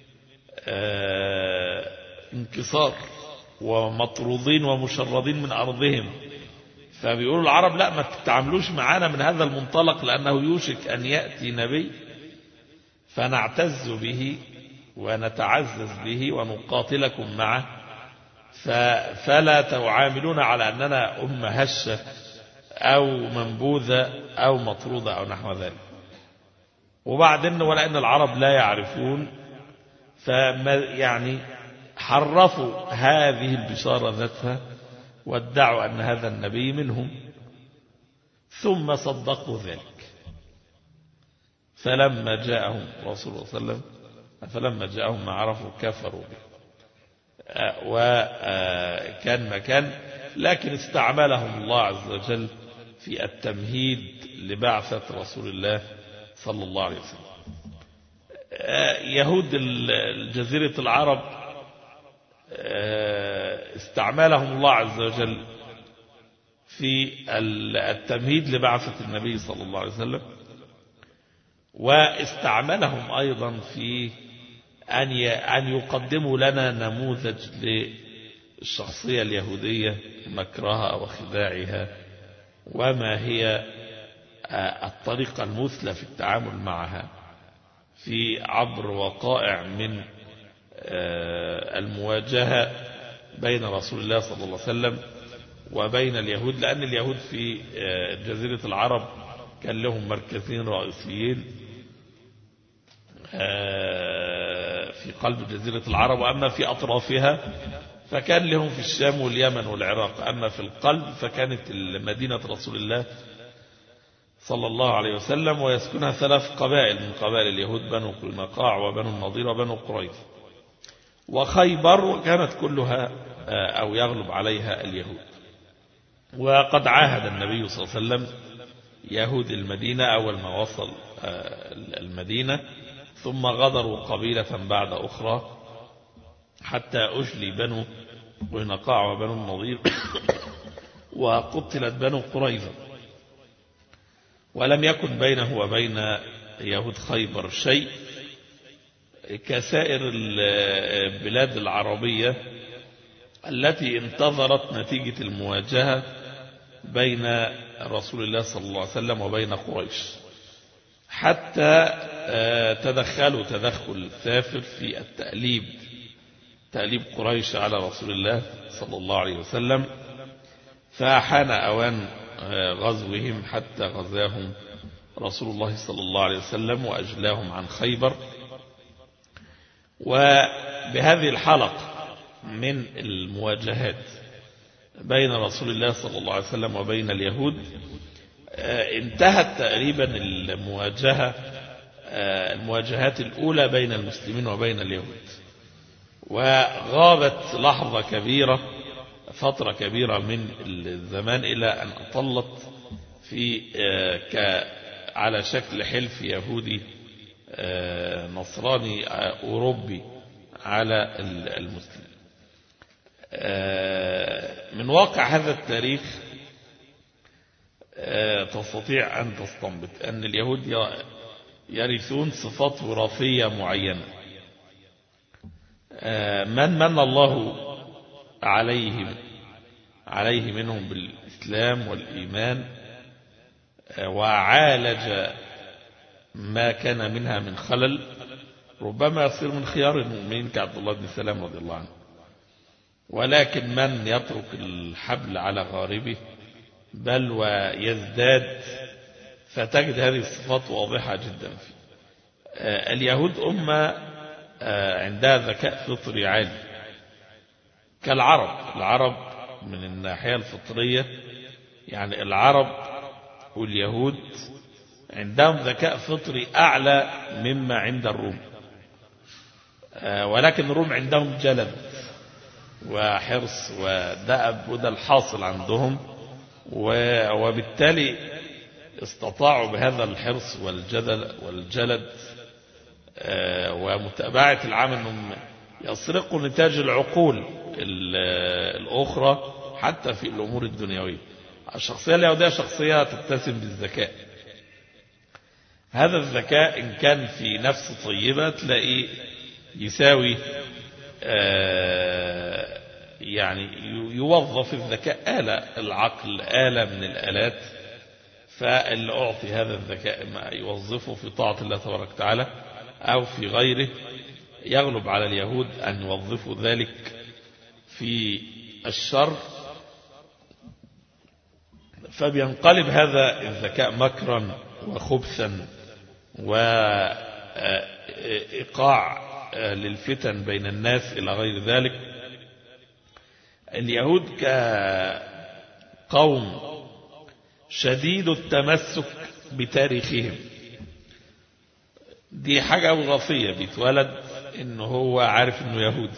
انكسار ومطرودين ومشردين من أرضهم فبيقولوا العرب لا ما تتعاملوش معانا من هذا المنطلق لأنه يوشك أن يأتي نبي فنعتز به ونتعزز به ونقاتلكم معه فلا تعاملون على أننا أمة هشة أو منبوذة أو مطرودة أو نحو ذلك وبعدين ولأن العرب لا يعرفون فما يعني حرفوا هذه البشارة ذاتها وادعوا أن هذا النبي منهم ثم صدقوا ذلك فلما جاءهم رسول الله صلى الله عليه وسلم فلما جاءهم ما عرفوا كفروا به وكان مكان لكن استعملهم الله عز وجل في التمهيد لبعثة رسول الله صلى الله عليه وسلم يهود جزيرة العرب استعملهم الله عز وجل في التمهيد لبعثة النبي صلى الله عليه وسلم واستعملهم أيضا في أن أن يقدموا لنا نموذج للشخصية اليهودية مكرها وخداعها وما هي الطريقة المثلى في التعامل معها في عبر وقائع من المواجهة بين رسول الله صلى الله عليه وسلم وبين اليهود لأن اليهود في جزيرة العرب كان لهم مركزين رئيسيين في قلب جزيرة العرب وأما في أطرافها فكان لهم في الشام واليمن والعراق أما في القلب فكانت مدينة رسول الله صلى الله عليه وسلم ويسكنها ثلاث قبائل من قبائل اليهود بنو قلنقاع وبنو النضير وبنو قريظ وخيبر كانت كلها أو يغلب عليها اليهود وقد عاهد النبي صلى الله عليه وسلم يهود المدينة أول ما وصل المدينة ثم غدروا قبيلة بعد أخرى حتى أجلي بنو قينقاع وبنو النضير وقتلت بنو قريظة ولم يكن بينه وبين يهود خيبر شيء كسائر البلاد العربية التي انتظرت نتيجة المواجهة بين رسول الله صلى الله عليه وسلم وبين قريش حتى تدخلوا تدخل ثافر في التأليب تأليب قريش على رسول الله صلى الله عليه وسلم فحان أوان غزوهم حتى غزاهم رسول الله صلى الله عليه وسلم وأجلاهم عن خيبر وبهذه الحلقة من المواجهات بين رسول الله صلى الله عليه وسلم وبين اليهود انتهت تقريبا المواجهة المواجهات الأولى بين المسلمين وبين اليهود وغابت لحظة كبيرة فترة كبيرة من الزمان إلى أن أطلت في على شكل حلف يهودي نصراني أوروبي على المسلم من واقع هذا التاريخ تستطيع أن تستنبط أن اليهود يرثون صفات وراثية معينة من من الله عليهم عليه منهم بالإسلام والإيمان وعالج ما كان منها من خلل ربما يصير من خيار المؤمنين كعبد الله بن سلام رضي الله عنه ولكن من يترك الحبل على غاربه بل ويزداد فتجد هذه الصفات واضحة جدا فيه اليهود أمة عندها ذكاء فطري عالي كالعرب العرب من الناحية الفطرية يعني العرب واليهود عندهم ذكاء فطري أعلى مما عند الروم ولكن الروم عندهم جلد وحرص ودأب وده الحاصل عندهم وبالتالي استطاعوا بهذا الحرص والجدل والجلد ومتابعة العمل أنهم يسرقوا نتاج العقول الأخرى حتى في الأمور الدنيوية الشخصية اليهودية شخصية تتسم بالذكاء هذا الذكاء إن كان في نفس طيبة تلاقي يساوي يعني يوظف الذكاء آلة العقل آلة من الآلات فاللي أعطي هذا الذكاء ما يوظفه في طاعة الله تبارك وتعالى أو في غيره يغلب على اليهود أن يوظفوا ذلك في الشر فبينقلب هذا الذكاء مكرا وخبثا وإيقاع للفتن بين الناس إلى غير ذلك اليهود كقوم شديد التمسك بتاريخهم دي حاجة وظيفية بيتولد انه هو عارف انه يهودي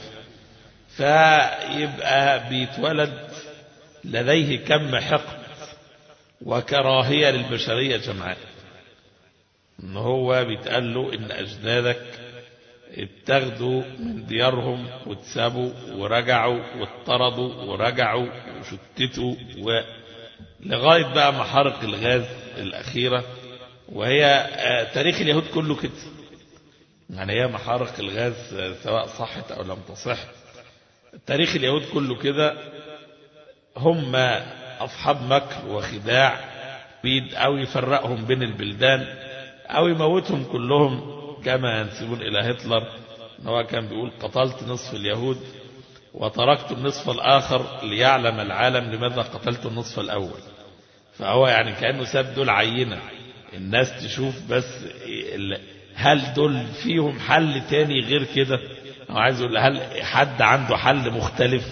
فيبقى بيتولد لديه كم حقد وكراهية للبشرية جمعاء ان هو بيتقال له ان اجدادك اتخذوا من ديارهم واتسابوا ورجعوا واتطردوا ورجعوا وشتتوا لغاية بقى محارق الغاز الأخيرة وهي تاريخ اليهود كله كده يعني هي محارق الغاز سواء صحت أو لم تصح تاريخ اليهود كله كده هم أصحاب مكر وخداع بيد أو يفرقهم بين البلدان أو يموتهم كلهم كما ينسبون إلى هتلر هو كان بيقول قتلت نصف اليهود وتركت النصف الآخر ليعلم العالم لماذا قتلت النصف الأول فهو يعني كأنه ساب دول عينة الناس تشوف بس هل دول فيهم حل تاني غير كده هو عايز يقول هل حد عنده حل مختلف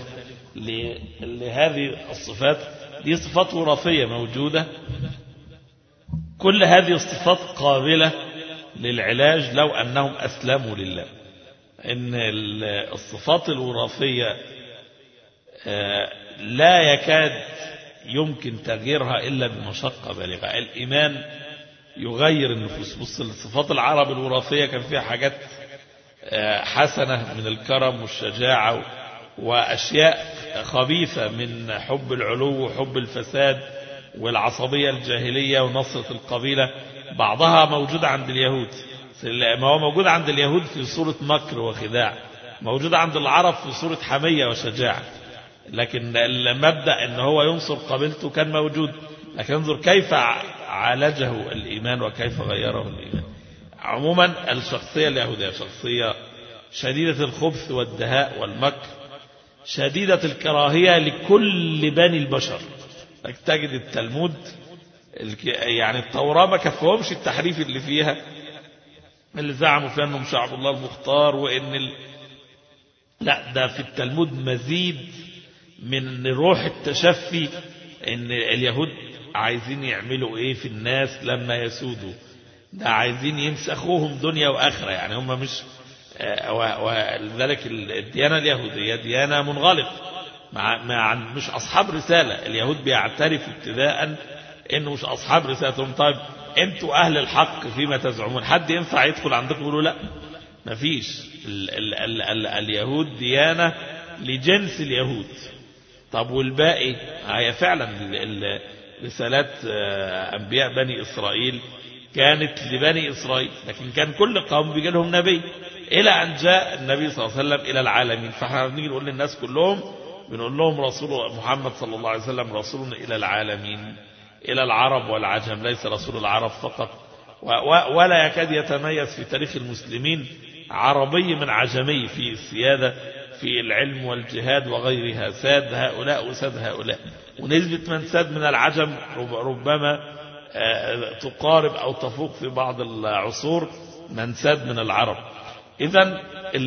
لهذه الصفات دي صفات وراثية موجودة كل هذه الصفات قابلة للعلاج لو أنهم أسلموا لله إن الصفات الوراثية لا يكاد يمكن تغييرها إلا بمشقة بالغة الإيمان يغير النفوس بص الصفات العرب الوراثية كان فيها حاجات حسنة من الكرم والشجاعة وأشياء خبيثة من حب العلو وحب الفساد والعصبية الجاهلية ونصرة القبيلة بعضها موجود عند اليهود ما هو موجود عند اليهود في صورة مكر وخداع موجود عند العرب في صورة حمية وشجاعة لكن المبدأ ان هو ينصر قبيلته كان موجود لكن انظر كيف عالجه الإيمان وكيف غيره الإيمان عموما الشخصية اليهودية شخصية شديدة الخبث والدهاء والمكر شديدة الكراهية لكل بني البشر تجد التلمود يعني التوراة ما كفهمش التحريف اللي فيها اللي زعموا فيها انهم شعب الله المختار وان ال... لا ده في التلمود مزيد من روح التشفي ان اليهود عايزين يعملوا ايه في الناس لما يسودوا ده عايزين ينسخوهم دنيا واخره يعني هم مش ولذلك الديانه اليهوديه ديانه منغلقه مع, مع مش اصحاب رساله اليهود بيعترفوا ابتداء انه مش اصحاب رسالتهم طيب انتوا اهل الحق فيما تزعمون حد ينفع يدخل عندكم يقولوا لا مفيش ال ال ال ال اليهود ديانه لجنس اليهود طب والباقي هي فعلا رسالات انبياء بني اسرائيل كانت لبني اسرائيل لكن كان كل قوم بيجي لهم نبي الى ان جاء النبي صلى الله عليه وسلم الى العالمين فاحنا بنيجي نقول للناس كلهم بنقول لهم رسول محمد صلى الله عليه وسلم رسول الى العالمين الى العرب والعجم ليس رسول العرب فقط ولا يكاد يتميز في تاريخ المسلمين عربي من عجمي في السياده في العلم والجهاد وغيرها ساد هؤلاء وساد هؤلاء ونسبة من ساد من العجم ربما تقارب أو تفوق في بعض العصور من ساد من العرب إذا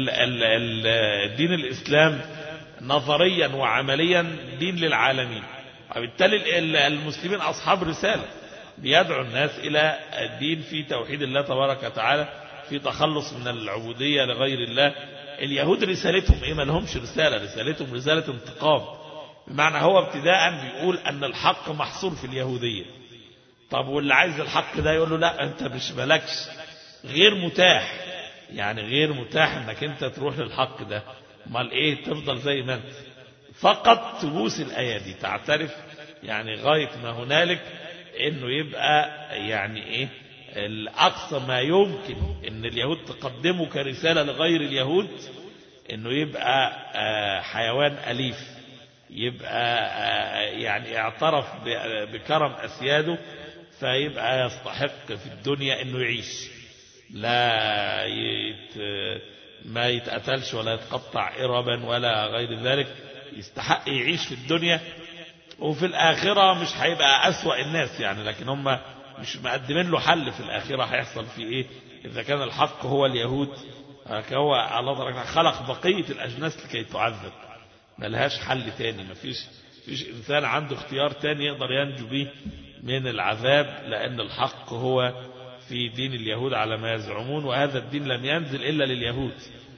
دين الإسلام نظريا وعمليا دين للعالمين وبالتالي المسلمين أصحاب رسالة بيدعو الناس إلى الدين في توحيد الله تبارك وتعالى في تخلص من العبودية لغير الله اليهود رسالتهم ايه ما لهمش رسالة رسالتهم رسالة انتقام بمعنى هو ابتداء بيقول ان الحق محصور في اليهودية طب واللي عايز الحق ده يقول له لا انت مش ملكش غير متاح يعني غير متاح انك انت تروح للحق ده امال ايه تفضل زي ما انت فقط تبوس الايادي تعترف يعني غاية ما هنالك انه يبقى يعني ايه الأقصى ما يمكن أن اليهود تقدمه كرسالة لغير اليهود أنه يبقى حيوان أليف يبقى يعني اعترف بكرم أسياده فيبقى يستحق في الدنيا أنه يعيش لا يت ما يتقتلش ولا يتقطع إربا ولا غير ذلك يستحق يعيش في الدنيا وفي الآخرة مش هيبقى أسوأ الناس يعني لكن هم مش مقدمين له حل في الآخرة هيحصل فيه إيه إذا كان الحق هو اليهود هو الله تعالى خلق بقية الأجناس لكي تعذب ملهاش حل تاني مفيش فيش إنسان عنده اختيار تاني يقدر ينجو به من العذاب لأن الحق هو في دين اليهود على ما يزعمون وهذا الدين لم ينزل إلا لليهود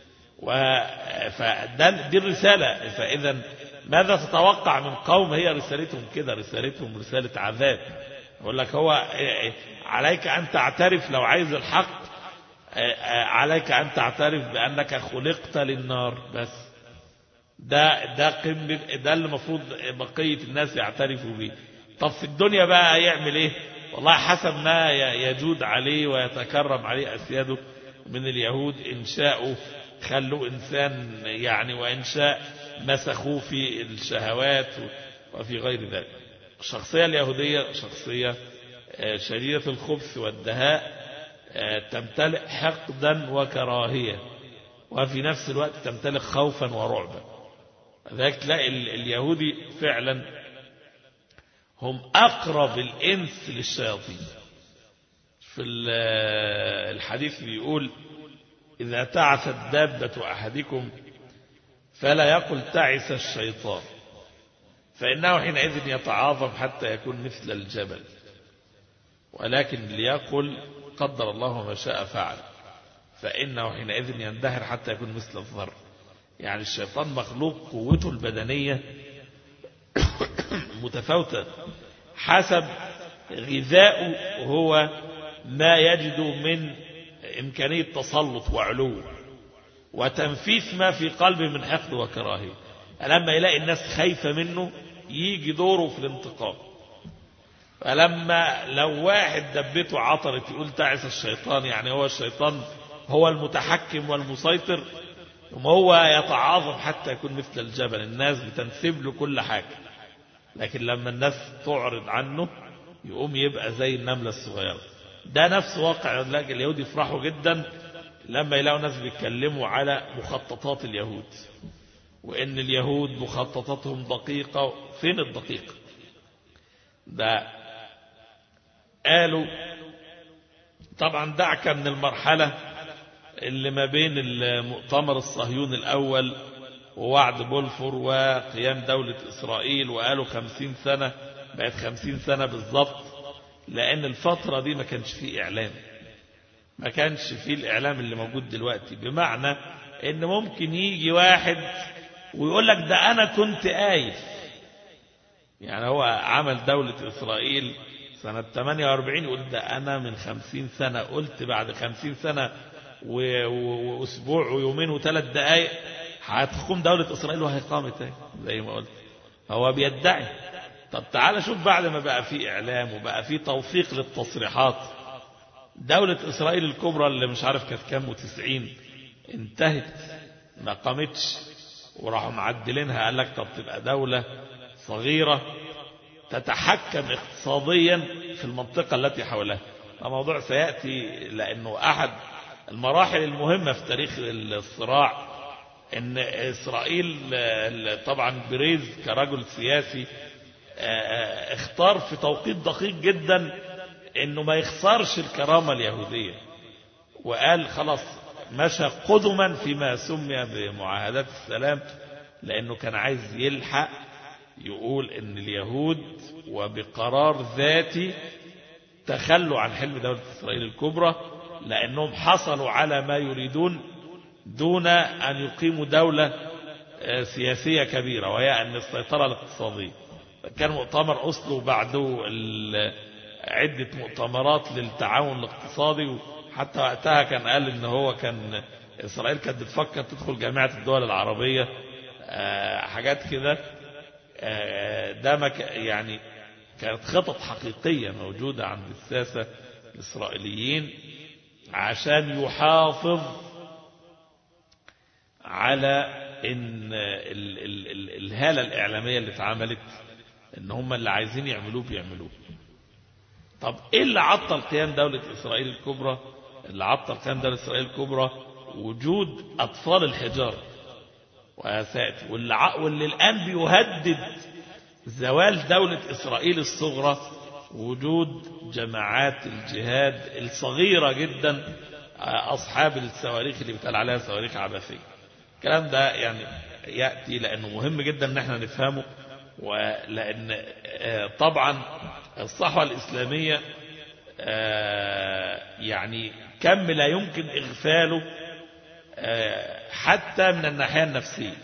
فده دي الرسالة فإذا ماذا تتوقع من قوم هي رسالتهم كده رسالتهم رسالة عذاب يقول لك هو عليك أن تعترف لو عايز الحق عليك أن تعترف بأنك خلقت للنار بس ده ده قمة ده اللي المفروض بقية الناس يعترفوا به طب في الدنيا بقى يعمل ايه والله حسب ما يجود عليه ويتكرم عليه أسياده من اليهود إن شاءوا خلوا إنسان يعني وإن شاء مسخوه في الشهوات وفي غير ذلك الشخصية اليهودية شخصية شديدة الخبث والدهاء تمتلئ حقدا وكراهية وفي نفس الوقت تمتلئ خوفا ورعبا ذلك تلاقي اليهودي فعلا هم أقرب الإنس للشياطين في الحديث بيقول إذا تعست دابة أحدكم فلا يقل تعس الشيطان فإنه حينئذ يتعاظم حتى يكون مثل الجبل ولكن ليقل قدر الله ما شاء فعل فإنه حينئذ يندهر حتى يكون مثل الذر يعني الشيطان مخلوق قوته البدنية متفاوتة حسب غذاؤه هو ما يجد من إمكانية تسلط وعلو وتنفيذ ما في قلبه من حقد وكراهية لما يلاقي الناس خايفة منه يجي دوره في الانتقام فلما لو واحد دبته عطرت يقول تعس الشيطان يعني هو الشيطان هو المتحكم والمسيطر ثم هو يتعاظم حتى يكون مثل الجبل الناس بتنسب له كل حاجة لكن لما الناس تعرض عنه يقوم يبقى زي النملة الصغيرة ده نفس واقع اليهود يفرحوا جدا لما يلاقوا ناس بيتكلموا على مخططات اليهود وإن اليهود مخططاتهم دقيقة فين الدقيقة ده قالوا طبعا دعك من المرحلة اللي ما بين المؤتمر الصهيوني الأول ووعد بولفور وقيام دولة إسرائيل وقالوا خمسين سنة بقت خمسين سنة بالضبط لأن الفترة دي ما كانش فيه إعلام ما كانش فيه الإعلام اللي موجود دلوقتي بمعنى إن ممكن يجي واحد ويقول لك ده أنا كنت آيف يعني هو عمل دولة إسرائيل سنة 48 يقول ده أنا من 50 سنة قلت بعد 50 سنة وأسبوع ويومين وثلاث دقائق هتقوم دولة إسرائيل وهي قامت اهي زي ما قلت هو بيدعي طب تعالى شوف بعد ما بقى في إعلام وبقى في توثيق للتصريحات دولة إسرائيل الكبرى اللي مش عارف كانت كام وتسعين انتهت ما قامتش وراحوا معدلينها قال لك طب تبقى دولة صغيرة تتحكم اقتصاديا في المنطقة التي حولها موضوع سيأتي لأنه أحد المراحل المهمة في تاريخ الصراع ان اسرائيل طبعا بريز كرجل سياسي اختار في توقيت دقيق جدا انه ما يخسرش الكرامة اليهودية وقال خلاص مشى قدما فيما سمي بمعاهدات السلام لانه كان عايز يلحق يقول ان اليهود وبقرار ذاتي تخلوا عن حلم دولة اسرائيل الكبرى لانهم حصلوا على ما يريدون دون أن يقيموا دولة سياسية كبيرة وهي أن السيطرة الاقتصادية كان مؤتمر أسلو بعده عدة مؤتمرات للتعاون الاقتصادي حتى وقتها كان قال ان هو كان إسرائيل كانت بتفكر تدخل جامعة الدول العربية حاجات كده ده يعني كانت خطط حقيقية موجودة عند الساسة الإسرائيليين عشان يحافظ على ان ال ال ال الهالة الإعلامية اللي اتعملت ان هم اللي عايزين يعملوه بيعملوه طب ايه اللي عطل قيام دولة إسرائيل الكبرى اللي عطل قيام دولة إسرائيل الكبرى وجود أطفال الحجار وساتي واللي, واللي الآن بيهدد زوال دولة إسرائيل الصغرى وجود جماعات الجهاد الصغيرة جدا أصحاب الصواريخ اللي بيتقال عليها صواريخ عبثية الكلام ده يعني يأتي لأنه مهم جدا ان احنا نفهمه ولأن طبعا الصحوة الإسلامية يعني كم لا يمكن إغفاله حتى من الناحية النفسية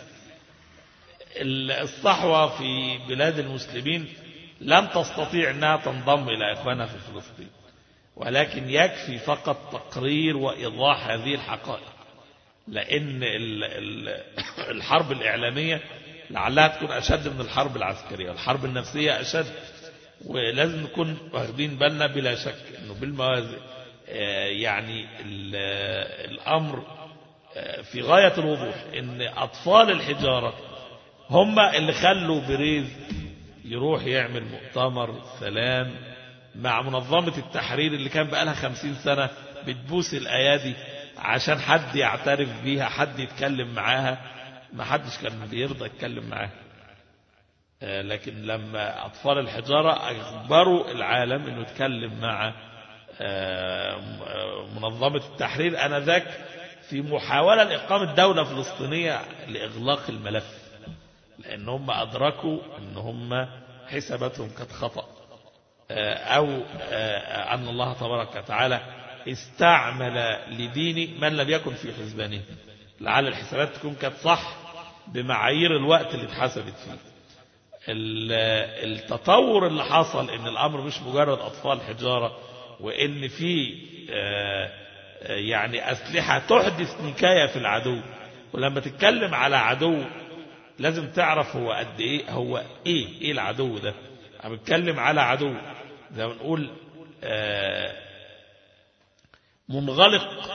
الصحوة في بلاد المسلمين لن تستطيع أنها تنضم إلى إخوانها في فلسطين ولكن يكفي فقط تقرير وإيضاح هذه الحقائق لأن الحرب الإعلامية لعلها تكون أشد من الحرب العسكرية الحرب النفسية أشد ولازم نكون واخدين بالنا بلا شك أنه بالموازي يعني الأمر في غاية الوضوح أن أطفال الحجارة هم اللي خلوا بريز يروح يعمل مؤتمر سلام مع منظمة التحرير اللي كان بقالها خمسين سنة بتبوس الأيادي عشان حد يعترف بيها حد يتكلم معاها ما حدش كان بيرضى يتكلم معاه آه، لكن لما أطفال الحجارة أجبروا العالم أنه يتكلم مع آه، منظمة التحرير أنذاك في محاولة لإقامة دولة فلسطينية لإغلاق الملف لأن هم أدركوا أن هم حساباتهم كانت خطأ آه، أو آه، أن الله تبارك وتعالى استعمل لدين من لم يكن في حسبانه لعل الحسابات تكون كانت صح بمعايير الوقت اللي اتحسبت فيه ال- التطور اللي حصل ان الامر مش مجرد اطفال حجارة وان في آه، آه، يعني اسلحة تحدث نكاية في العدو ولما تتكلم على عدو لازم تعرف هو قد ايه هو ايه ايه العدو ده انا بتكلم على عدو زي ما نقول آه، منغلق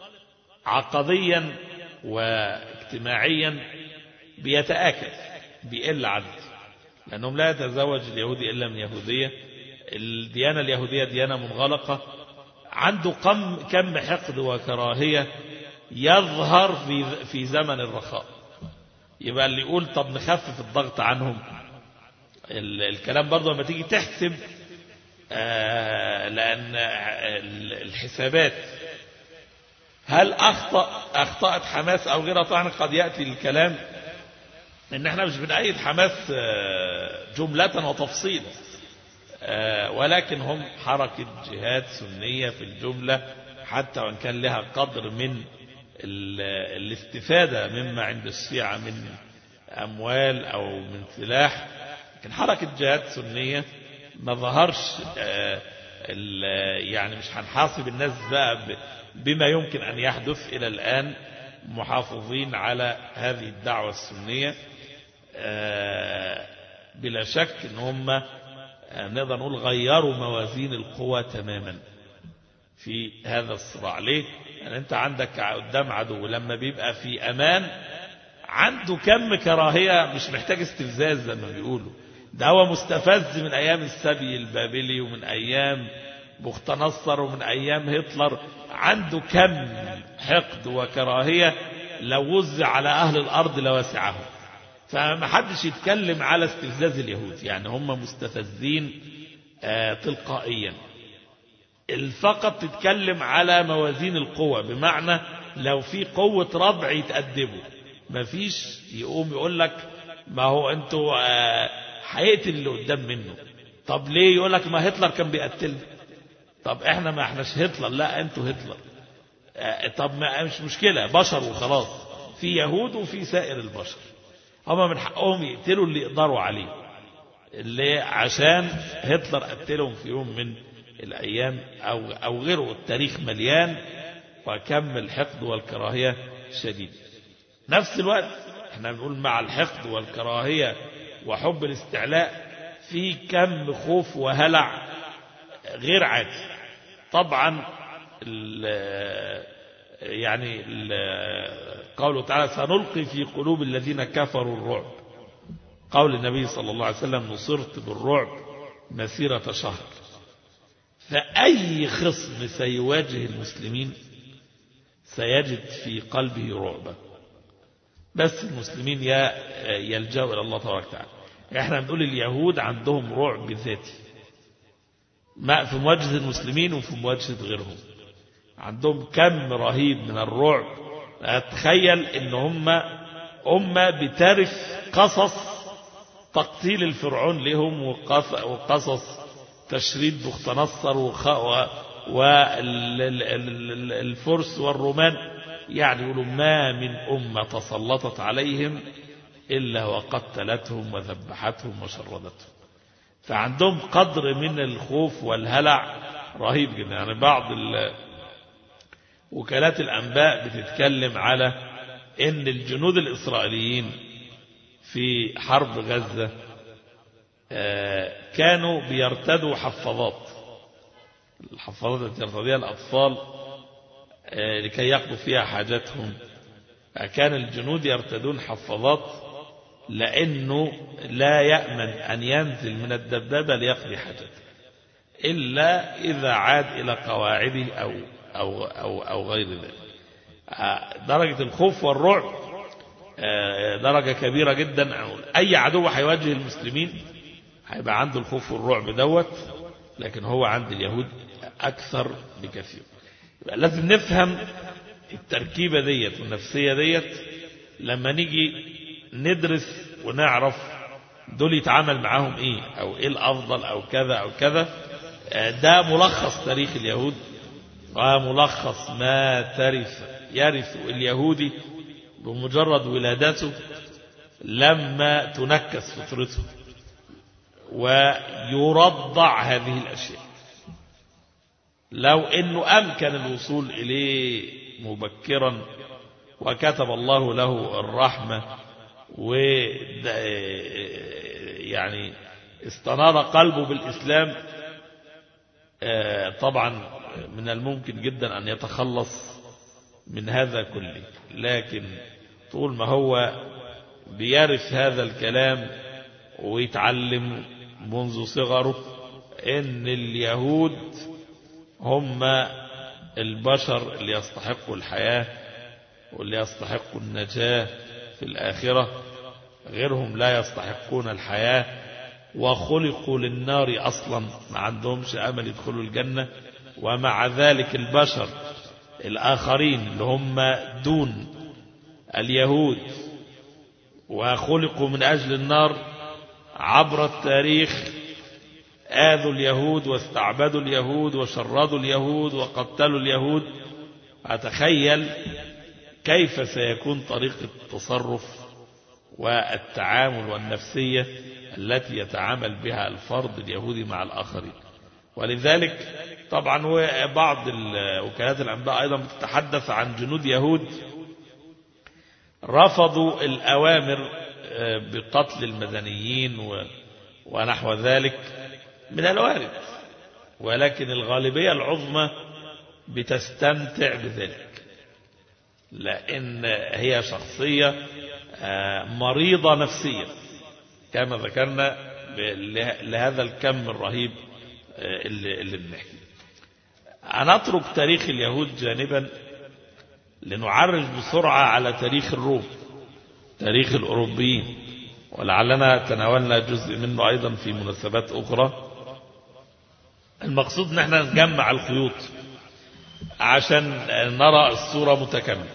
عقديا واجتماعيا بيتآكل بيقل عدد لأنهم لا يتزوج اليهودي إلا من يهودية الديانة اليهودية ديانة منغلقة عنده قم كم حقد وكراهية يظهر في في زمن الرخاء يبقى اللي يقول طب نخفف الضغط عنهم ال- الكلام برضه لما تيجي تحسب آه، لأن ال- الحسابات هل أخطأ أخطأت حماس أو غيرها طبعا قد يأتي الكلام إن احنا مش بنأيد حماس آه، جملة وتفصيلا آه، ولكن هم حركة جهاد سنية في الجملة حتى وإن كان لها قدر من ال- الاستفادة مما عند الشيعة من أموال أو من سلاح لكن حركة جهاد سنية ما ظهرش آه، ال- يعني مش هنحاسب الناس بقى ب- بما يمكن أن يحدث إلى الآن محافظين على هذه الدعوة السنية آه، بلا شك ان هم آه، نقدر نقول غيروا موازين القوى تماما في هذا الصراع ليه؟ يعني انت عندك قدام عدو لما بيبقى في امان عنده كم كراهية مش محتاج استفزاز زي ما بيقولوا ده هو مستفز من ايام السبي البابلي ومن ايام بخت نصر ومن ايام هتلر عنده كم حقد وكراهية لو وزع على اهل الارض لوسعهم فما حدش يتكلم على استفزاز اليهود يعني هم مستفزين آه، تلقائيا فقط تتكلم على موازين القوة بمعنى لو في قوة رضع يتأدبوا مفيش يقوم يقول لك ما هو انتوا آه، هيقتل اللي قدام منه طب ليه يقول لك ما هتلر كان بيقتلنا طب احنا ما احناش هتلر لا انتوا هتلر آه، طب ما مش مشكلة بشر وخلاص في يهود وفي سائر البشر هما من حقهم يقتلوا اللي يقدروا عليه اللي عشان هتلر قتلهم في يوم من الأيام أو, أو غيره التاريخ مليان وكم الحقد والكراهية شديد نفس الوقت احنا بنقول مع الحقد والكراهية وحب الاستعلاء في كم خوف وهلع غير عادي طبعا ال- يعني ال- قوله تعالى سنلقي في قلوب الذين كفروا الرعب قول النبي صلى الله عليه وسلم نصرت بالرعب مسيرة شهر فأي خصم سيواجه المسلمين سيجد في قلبه رعبا بس المسلمين يا يلجأوا إلى الله تبارك وتعالى احنا بنقول اليهود عندهم رعب ذاتي ما في مواجهة المسلمين وفي مواجهة غيرهم عندهم كم رهيب من الرعب تخيل ان هم أمة بترث قصص تقتيل الفرعون لهم وقص- وقصص تشريد بخت نصر والفرس والرومان يعني يقولوا ما من أمة تسلطت عليهم إلا وقتلتهم وذبحتهم وشردتهم فعندهم قدر من الخوف والهلع رهيب جدا يعني بعض ال- وكالات الأنباء بتتكلم على ان الجنود الإسرائيليين في حرب غزة آه، كانوا بيرتدوا حفاظات الحفاظات التي يرتديها الأطفال آه، لكي يقضوا فيها حاجاتهم كان الجنود يرتدون حفاظات لأنه لا يأمن أن ينزل من الدبابة ليقضي حاجته إلا إذا عاد إلى قواعده أو, أو, أو, أو غير ذلك آه، درجة الخوف والرعب آه، درجة كبيرة جدا أي عدو هيواجه المسلمين هيبقى عنده الخوف والرعب دوت لكن هو عند اليهود أكثر بكثير يبقى لازم نفهم التركيبة ديت والنفسية ديت لما نيجي ندرس ونعرف دول يتعامل معاهم ايه او ايه الافضل او كذا او كذا آه، ده ملخص تاريخ اليهود وملخص ما ترث يرث اليهودي بمجرد ولادته لما تنكس فطرته ويرضع هذه الأشياء لو أنه أمكن الوصول إليه مبكرا وكتب الله له الرحمة و يعني استنار قلبه بالإسلام آه، طبعا من الممكن جدا أن يتخلص من هذا كله لكن طول ما هو بيرث هذا الكلام ويتعلم منذ صغره ان اليهود هم البشر اللي يستحقوا الحياة واللي يستحقوا النجاة في الآخرة غيرهم لا يستحقون الحياة وخلقوا للنار أصلا ما عندهمش أمل يدخلوا الجنة ومع ذلك البشر الآخرين اللي هم دون اليهود وخلقوا من أجل النار عبر التاريخ آذوا اليهود واستعبدوا اليهود وشردوا اليهود وقتلوا اليهود أتخيل كيف سيكون طريقة التصرف والتعامل والنفسية التي يتعامل بها الفرد اليهودي مع الآخرين ولذلك طبعا بعض وكالات الأنباء أيضا بتتحدث عن جنود يهود رفضوا الأوامر بقتل المدنيين ونحو ذلك من الوارد ولكن الغالبية العظمى بتستمتع بذلك لأن هي شخصية مريضة نفسيا كما ذكرنا لهذا الكم الرهيب اللي, اللي بنحكي هنترك تاريخ اليهود جانبا لنعرج بسرعة على تاريخ الروم تاريخ الأوروبيين ولعلنا تناولنا جزء منه أيضا في مناسبات أخرى المقصود ان احنا نجمع الخيوط عشان نرى الصورة متكاملة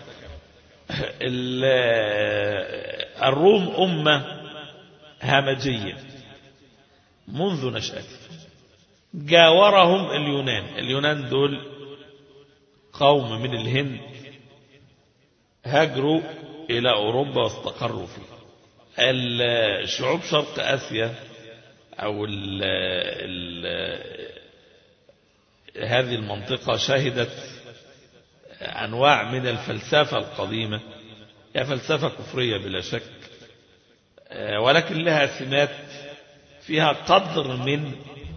الروم أمة همجية منذ نشأته جاورهم اليونان اليونان دول قوم من الهند هاجروا إلى أوروبا واستقروا فيه الشعوب شرق آسيا أو ال ال هذه المنطقة شهدت أنواع من الفلسفة القديمة هي فلسفة كفرية بلا شك ولكن لها سمات فيها قدر من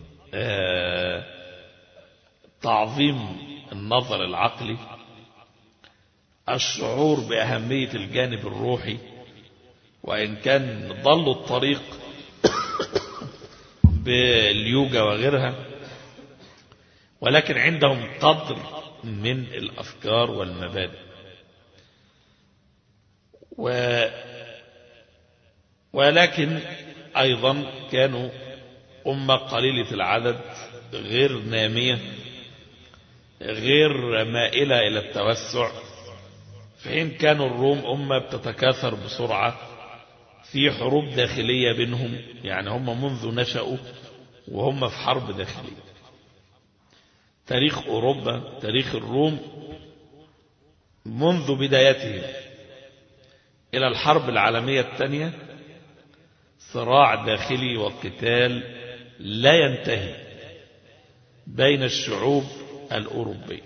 تعظيم النظر العقلي الشعور بأهمية الجانب الروحي وإن كان ضلوا الطريق باليوجا وغيرها ولكن عندهم قدر من الأفكار والمبادئ و ولكن أيضا كانوا أمة قليلة العدد غير نامية غير مائلة إلى التوسع فإن كانوا الروم أمة بتتكاثر بسرعة في حروب داخلية بينهم يعني هم منذ نشأوا وهم في حرب داخلية تاريخ أوروبا تاريخ الروم منذ بدايتهم إلى الحرب العالمية الثانية صراع داخلي وقتال لا ينتهي بين الشعوب الأوروبية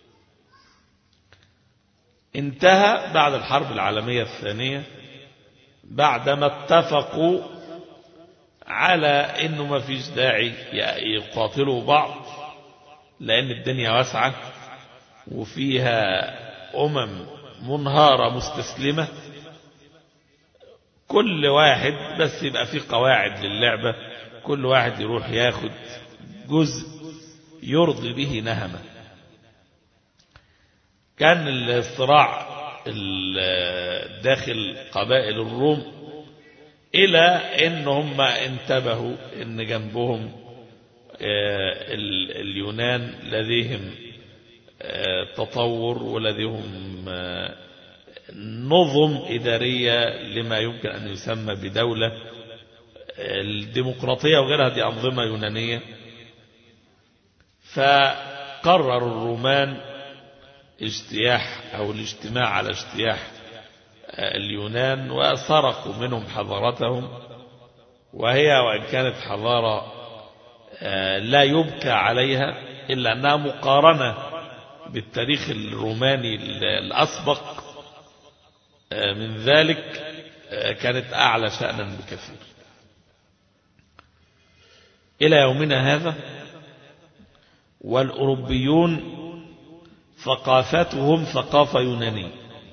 انتهى بعد الحرب العالمية الثانية بعدما اتفقوا على انه ما فيش داعي يقاتلوا بعض لان الدنيا واسعة وفيها امم منهارة مستسلمة كل واحد بس يبقى فيه قواعد للعبة كل واحد يروح ياخد جزء يرضي به نهمه كان الصراع داخل قبائل الروم إلى إن هم انتبهوا إن جنبهم اليونان لديهم تطور ولديهم نظم إدارية لما يمكن أن يسمى بدولة الديمقراطية وغيرها دي أنظمة يونانية فقرر الرومان اجتياح أو الاجتماع على اجتياح اليونان وسرقوا منهم حضارتهم وهي وإن كانت حضارة لا يبكى عليها إلا أنها مقارنة بالتاريخ الروماني الأسبق من ذلك كانت أعلى شأنا بكثير إلى يومنا هذا والأوروبيون ثقافتهم ثقافة يونانية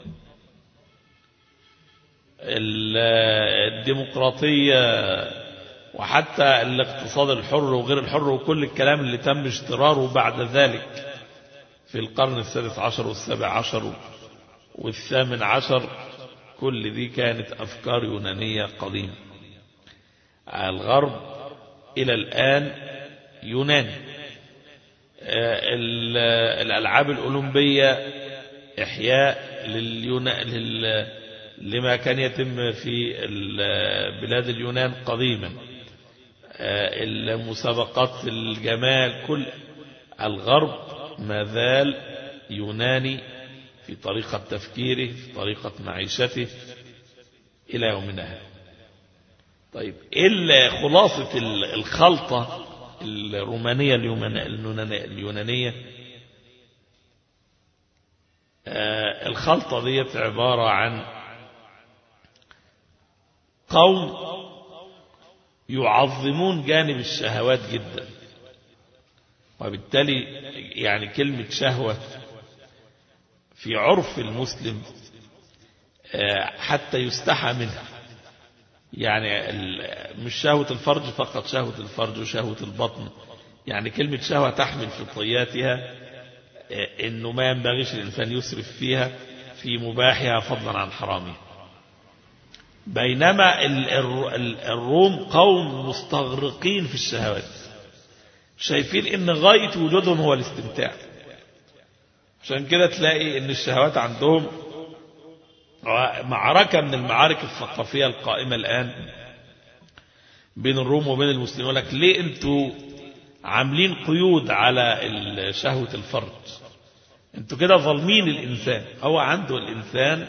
الديمقراطية وحتى الاقتصاد الحر وغير الحر وكل الكلام اللي تم اشتراره بعد ذلك في القرن السادس عشر والسابع عشر والثامن عشر كل دي كانت أفكار يونانية قديمة الغرب إلى الآن يوناني الألعاب الأولمبية إحياء لليونا... لل... لما كان يتم في بلاد اليونان قديما المسابقات الجمال كل الغرب ما زال يوناني في طريقة تفكيره في طريقة معيشته إلى يومنا هذا طيب إيه خلاصة الخلطة الرومانية اليونانية الخلطة ديت عبارة عن قوم يعظمون جانب الشهوات جدا وبالتالي يعني كلمة شهوة في عرف المسلم حتى يستحى منها يعني مش شهوة الفرج فقط شهوة الفرج وشهوة البطن يعني كلمة شهوة تحمل في طياتها انه ما ينبغيش الانسان يسرف فيها في مباحها فضلا عن حرامها بينما الروم قوم مستغرقين في الشهوات شايفين ان غاية وجودهم هو الاستمتاع عشان كده تلاقي ان الشهوات عندهم معركة من المعارك الثقافية القائمة الآن بين الروم وبين المسلمين يقول لك ليه انتوا عاملين قيود على شهوة الفرج انتوا كده ظالمين الإنسان هو عنده الإنسان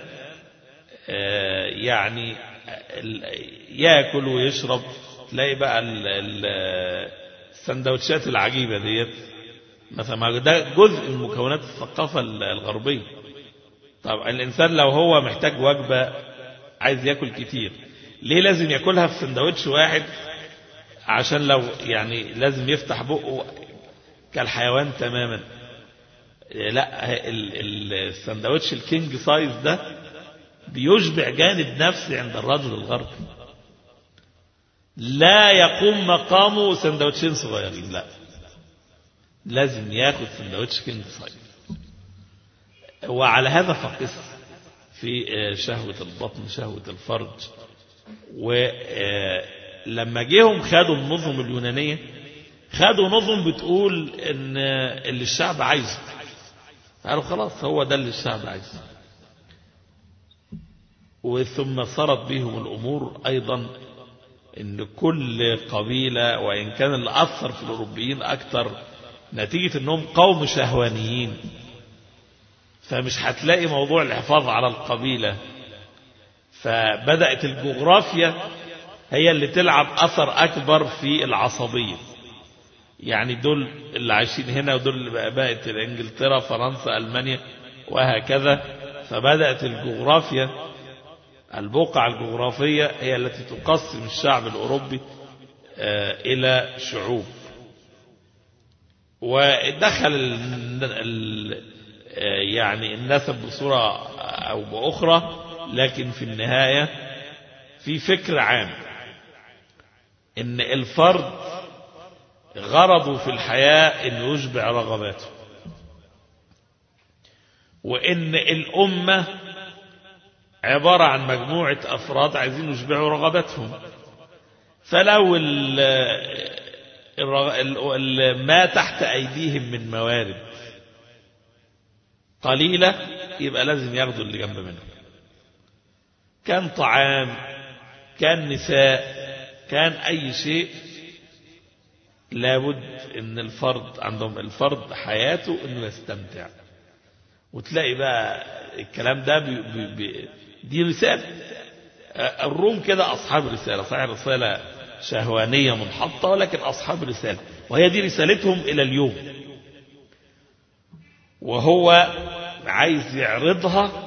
يعني ياكل ويشرب تلاقي بقى السندوتشات العجيبة ديت مثلا ده جزء من مكونات الثقافة الغربية طب الإنسان لو هو محتاج وجبة عايز ياكل كتير ليه لازم ياكلها في سندوتش واحد عشان لو يعني لازم يفتح بقه كالحيوان تماما لا السندوتش الكينج سايز ده بيشبع جانب نفسي عند الرجل الغربي لا يقوم مقامه سندوتشين صغيرين لا لازم ياخد سندوتش كينج سايز وعلى هذا فقس في شهوة البطن شهوة الفرج ولما جيهم خدوا النظم اليونانية خدوا نظم بتقول ان اللي الشعب عايزه قالوا خلاص هو ده اللي الشعب عايزه وثم صارت بهم الأمور أيضا ان كل قبيلة وإن كان اللي أثر في الأوروبيين أكثر نتيجة أنهم قوم شهوانيين فمش هتلاقي موضوع الحفاظ على القبيلة فبدأت الجغرافيا هي اللي تلعب أثر أكبر في العصبية يعني دول اللي عايشين هنا ودول اللي بقت انجلترا فرنسا ألمانيا وهكذا فبدأت الجغرافيا البقع الجغرافية هي التي تقسم الشعب الأوروبي إلى شعوب ودخل يعني النسب بصورة أو بأخرى لكن في النهاية في فكر عام ان الفرد غرضه في الحياة انه يشبع رغباته وان الامة عبارة عن مجموعة أفراد عايزين يشبعوا رغباتهم فلو ال ال ما تحت أيديهم من موارد قليلة يبقى لازم ياخدوا اللي جنب منهم كان طعام كان نساء كان أي شيء لابد ان الفرد عندهم الفرد حياته انه يستمتع وتلاقي بقى الكلام ده بي بي بي دي رسالة الروم كده أصحاب رسالة صحيح رسالة شهوانية منحطة ولكن أصحاب رسالة وهي دي رسالتهم إلى اليوم وهو عايز يعرضها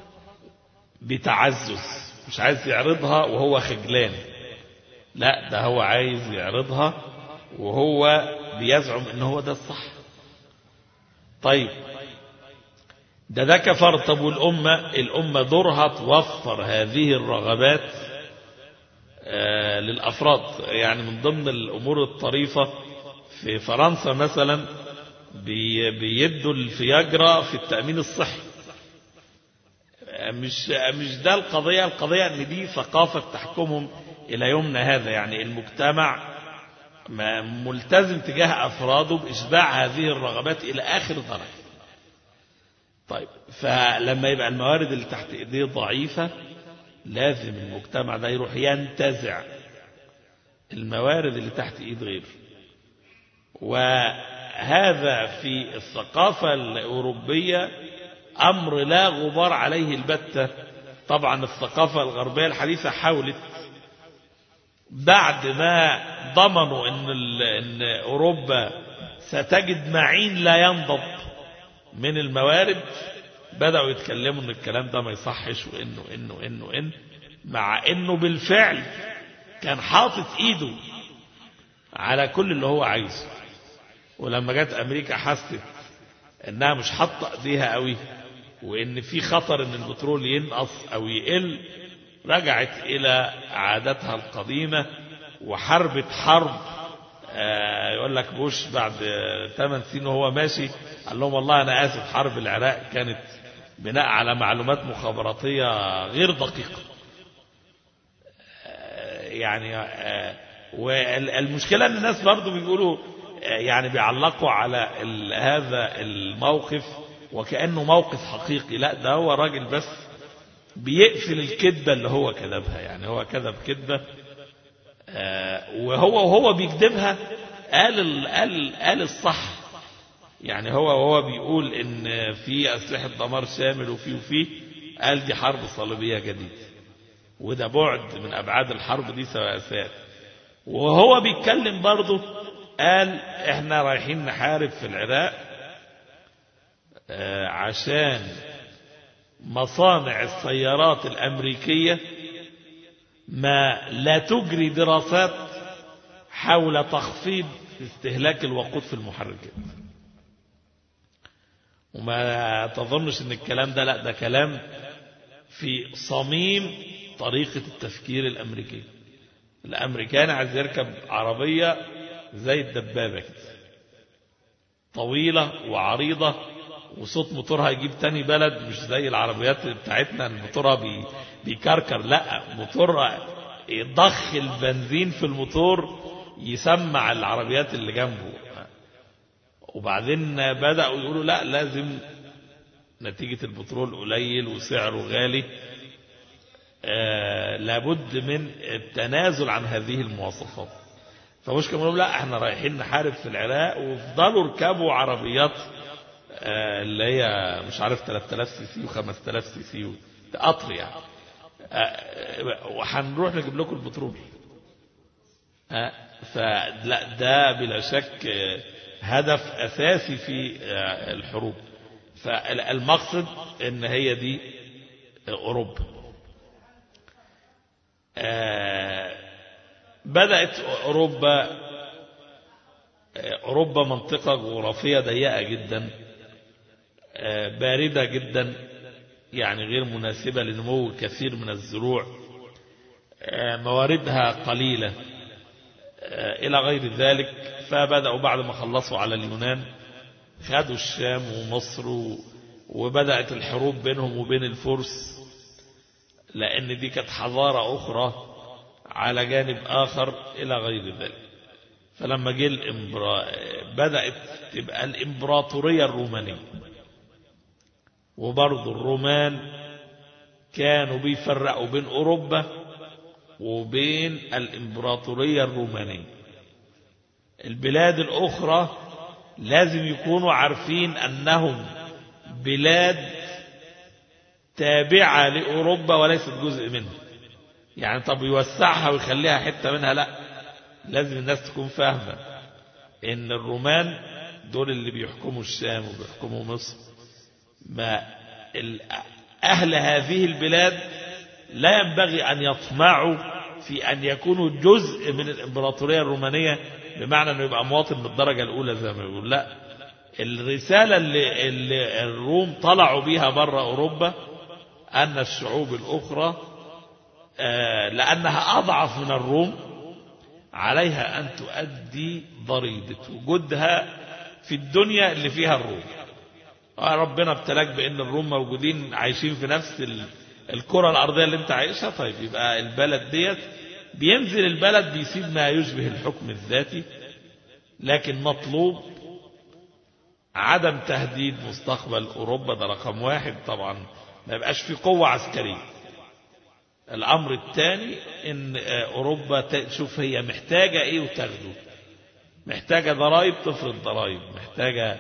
بتعزز مش عايز يعرضها وهو خجلان لا ده هو عايز يعرضها وهو بيزعم ان هو ده الصح طيب ده ده كفر طب والأمة الأمة دورها توفر هذه الرغبات آه للأفراد يعني من ضمن الأمور الطريفة في فرنسا مثلا بي بيدوا الفياجرا في التأمين الصحي مش مش ده القضية القضية ان دي ثقافة تحكمهم إلى يومنا هذا يعني المجتمع ملتزم تجاه أفراده بإشباع هذه الرغبات إلى آخر درجة طيب فلما يبقى الموارد اللي تحت ايديه ضعيفة لازم المجتمع ده يروح ينتزع الموارد اللي تحت ايد غيره وهذا في الثقافة الأوروبية أمر لا غبار عليه البتة طبعا الثقافة الغربية الحديثة حاولت بعد ما ضمنوا ان, إن أوروبا ستجد معين لا ينضب من الموارد بدأوا يتكلموا ان الكلام ده ما يصحش وانه انه انه ان مع انه بالفعل كان حاطط ايده على كل اللي هو عايزه ولما جت امريكا حست انها مش حاطه ايديها قوي وان في خطر ان البترول ينقص او يقل رجعت الى عاداتها القديمه وحربت حرب يقول لك بوش بعد 8 سنين وهو ماشي قال لهم والله أنا آسف حرب العراق كانت بناء على معلومات مخابراتية غير دقيقة يعني والمشكلة أن الناس برضو بيقولوا يعني بيعلقوا على هذا الموقف وكأنه موقف حقيقي لا ده هو راجل بس بيقفل الكذبة اللي هو كذبها يعني هو كذب كذبة وهو وهو بيكذبها قال قال قال الصح يعني هو وهو بيقول ان في اسلحه دمار شامل وفي وفي قال دي حرب صليبيه جديده وده بعد من ابعاد الحرب دي سواسات وهو بيتكلم برضه قال احنا رايحين نحارب في العراق عشان مصانع السيارات الامريكيه ما لا تجري دراسات حول تخفيض استهلاك الوقود في المحركات وما تظنش ان الكلام ده لا ده كلام في صميم طريقة التفكير الأمريكي الأمريكان عايز يركب عربية زي الدبابة كده طويلة وعريضة وصوت موتورها يجيب تاني بلد مش زي العربيات بتاعتنا موتورها بي بيكركر لا موتورها يضخ البنزين في الموتور يسمع العربيات اللي جنبه وبعدين بدأوا يقولوا لا لازم نتيجة البترول قليل وسعره غالي آه لابد من التنازل عن هذه المواصفات فمش كانوا لا احنا رايحين نحارب في العراق وفضلوا ركبوا عربيات آه اللي هي مش عارف 3000 سي سي و5000 سي سي قطر يعني آه وهنروح نجيب لكم البترول آه فلا ده بلا شك هدف أساسي في الحروب فالمقصد ان هي دي أوروبا بدأت أوروبا أوروبا منطقة جغرافية ضيقة جدا باردة جدا يعني غير مناسبة لنمو كثير من الزروع مواردها قليلة إلى غير ذلك فبدأوا بعد ما خلصوا على اليونان خدوا الشام ومصر وبدأت الحروب بينهم وبين الفرس لأن دي كانت حضارة أخرى على جانب آخر إلى غير ذلك فلما جه الإمبرا... بدأت تبقى الإمبراطورية الرومانية وبرضه الرومان كانوا بيفرقوا بين أوروبا وبين الإمبراطورية الرومانية البلاد الأخرى لازم يكونوا عارفين أنهم بلاد تابعة لأوروبا وليست جزء منها يعني طب يوسعها ويخليها حتة منها لا لازم الناس تكون فاهمة ان الرومان دول اللي بيحكموا الشام وبيحكموا مصر ما أهل هذه البلاد لا ينبغي أن يطمعوا في أن يكونوا جزء من الإمبراطورية الرومانية بمعنى أنه يبقى مواطن بالدرجة الأولى زي ما يقول لا الرسالة اللي, اللي الروم طلعوا بيها بره أوروبا أن الشعوب الأخرى لأنها أضعف من الروم عليها أن تؤدي ضريبة وجودها في الدنيا اللي فيها الروم ربنا ابتلاك بأن الروم موجودين عايشين في نفس الكرة الأرضية اللي انت عايشها طيب يبقى البلد ديت بينزل البلد بيسيب ما يشبه الحكم الذاتي لكن مطلوب عدم تهديد مستقبل أوروبا ده رقم واحد طبعا ما يبقاش في قوة عسكرية الأمر الثاني إن أوروبا تشوف هي محتاجة إيه وتاخده محتاجة ضرائب تفرض ضرائب محتاجة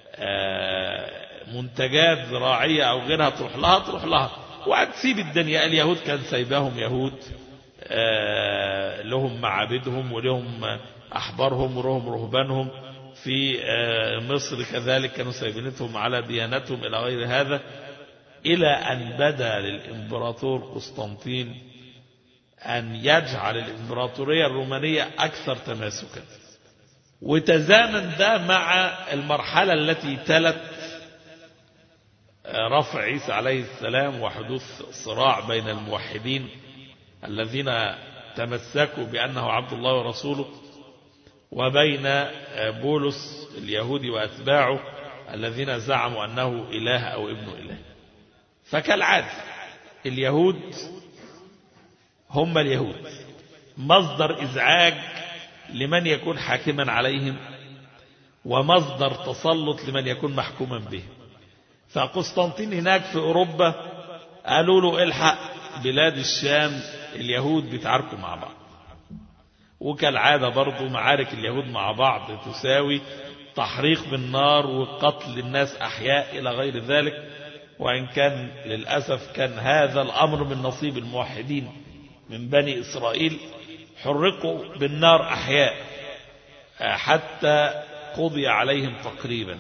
منتجات زراعية أو غيرها تروح لها تروح لها وهتسيب الدنيا اليهود كان سايباهم يهود لهم معابدهم ولهم أحبارهم ولهم رهبانهم في مصر كذلك كانوا سايبينتهم على ديانتهم إلى غير هذا إلى أن بدا للإمبراطور قسطنطين أن يجعل الإمبراطورية الرومانية أكثر تماسكا وتزامن ده مع المرحلة التي تلت رفع عيسى عليه السلام وحدوث صراع بين الموحدين الذين تمسكوا بأنه عبد الله ورسوله وبين بولس اليهودي وأتباعه الذين زعموا أنه إله أو ابن إله فكالعادة اليهود هم اليهود مصدر إزعاج لمن يكون حاكما عليهم ومصدر تسلط لمن يكون محكوما به فقسطنطين هناك في أوروبا قالوا له الحق بلاد الشام اليهود بيتعاركوا مع بعض وكالعادة برضو معارك اليهود مع بعض تساوي تحريق بالنار وقتل الناس أحياء إلى غير ذلك وإن كان للأسف كان هذا الأمر من نصيب الموحدين من بني إسرائيل حرقوا بالنار أحياء حتى قضي عليهم تقريبا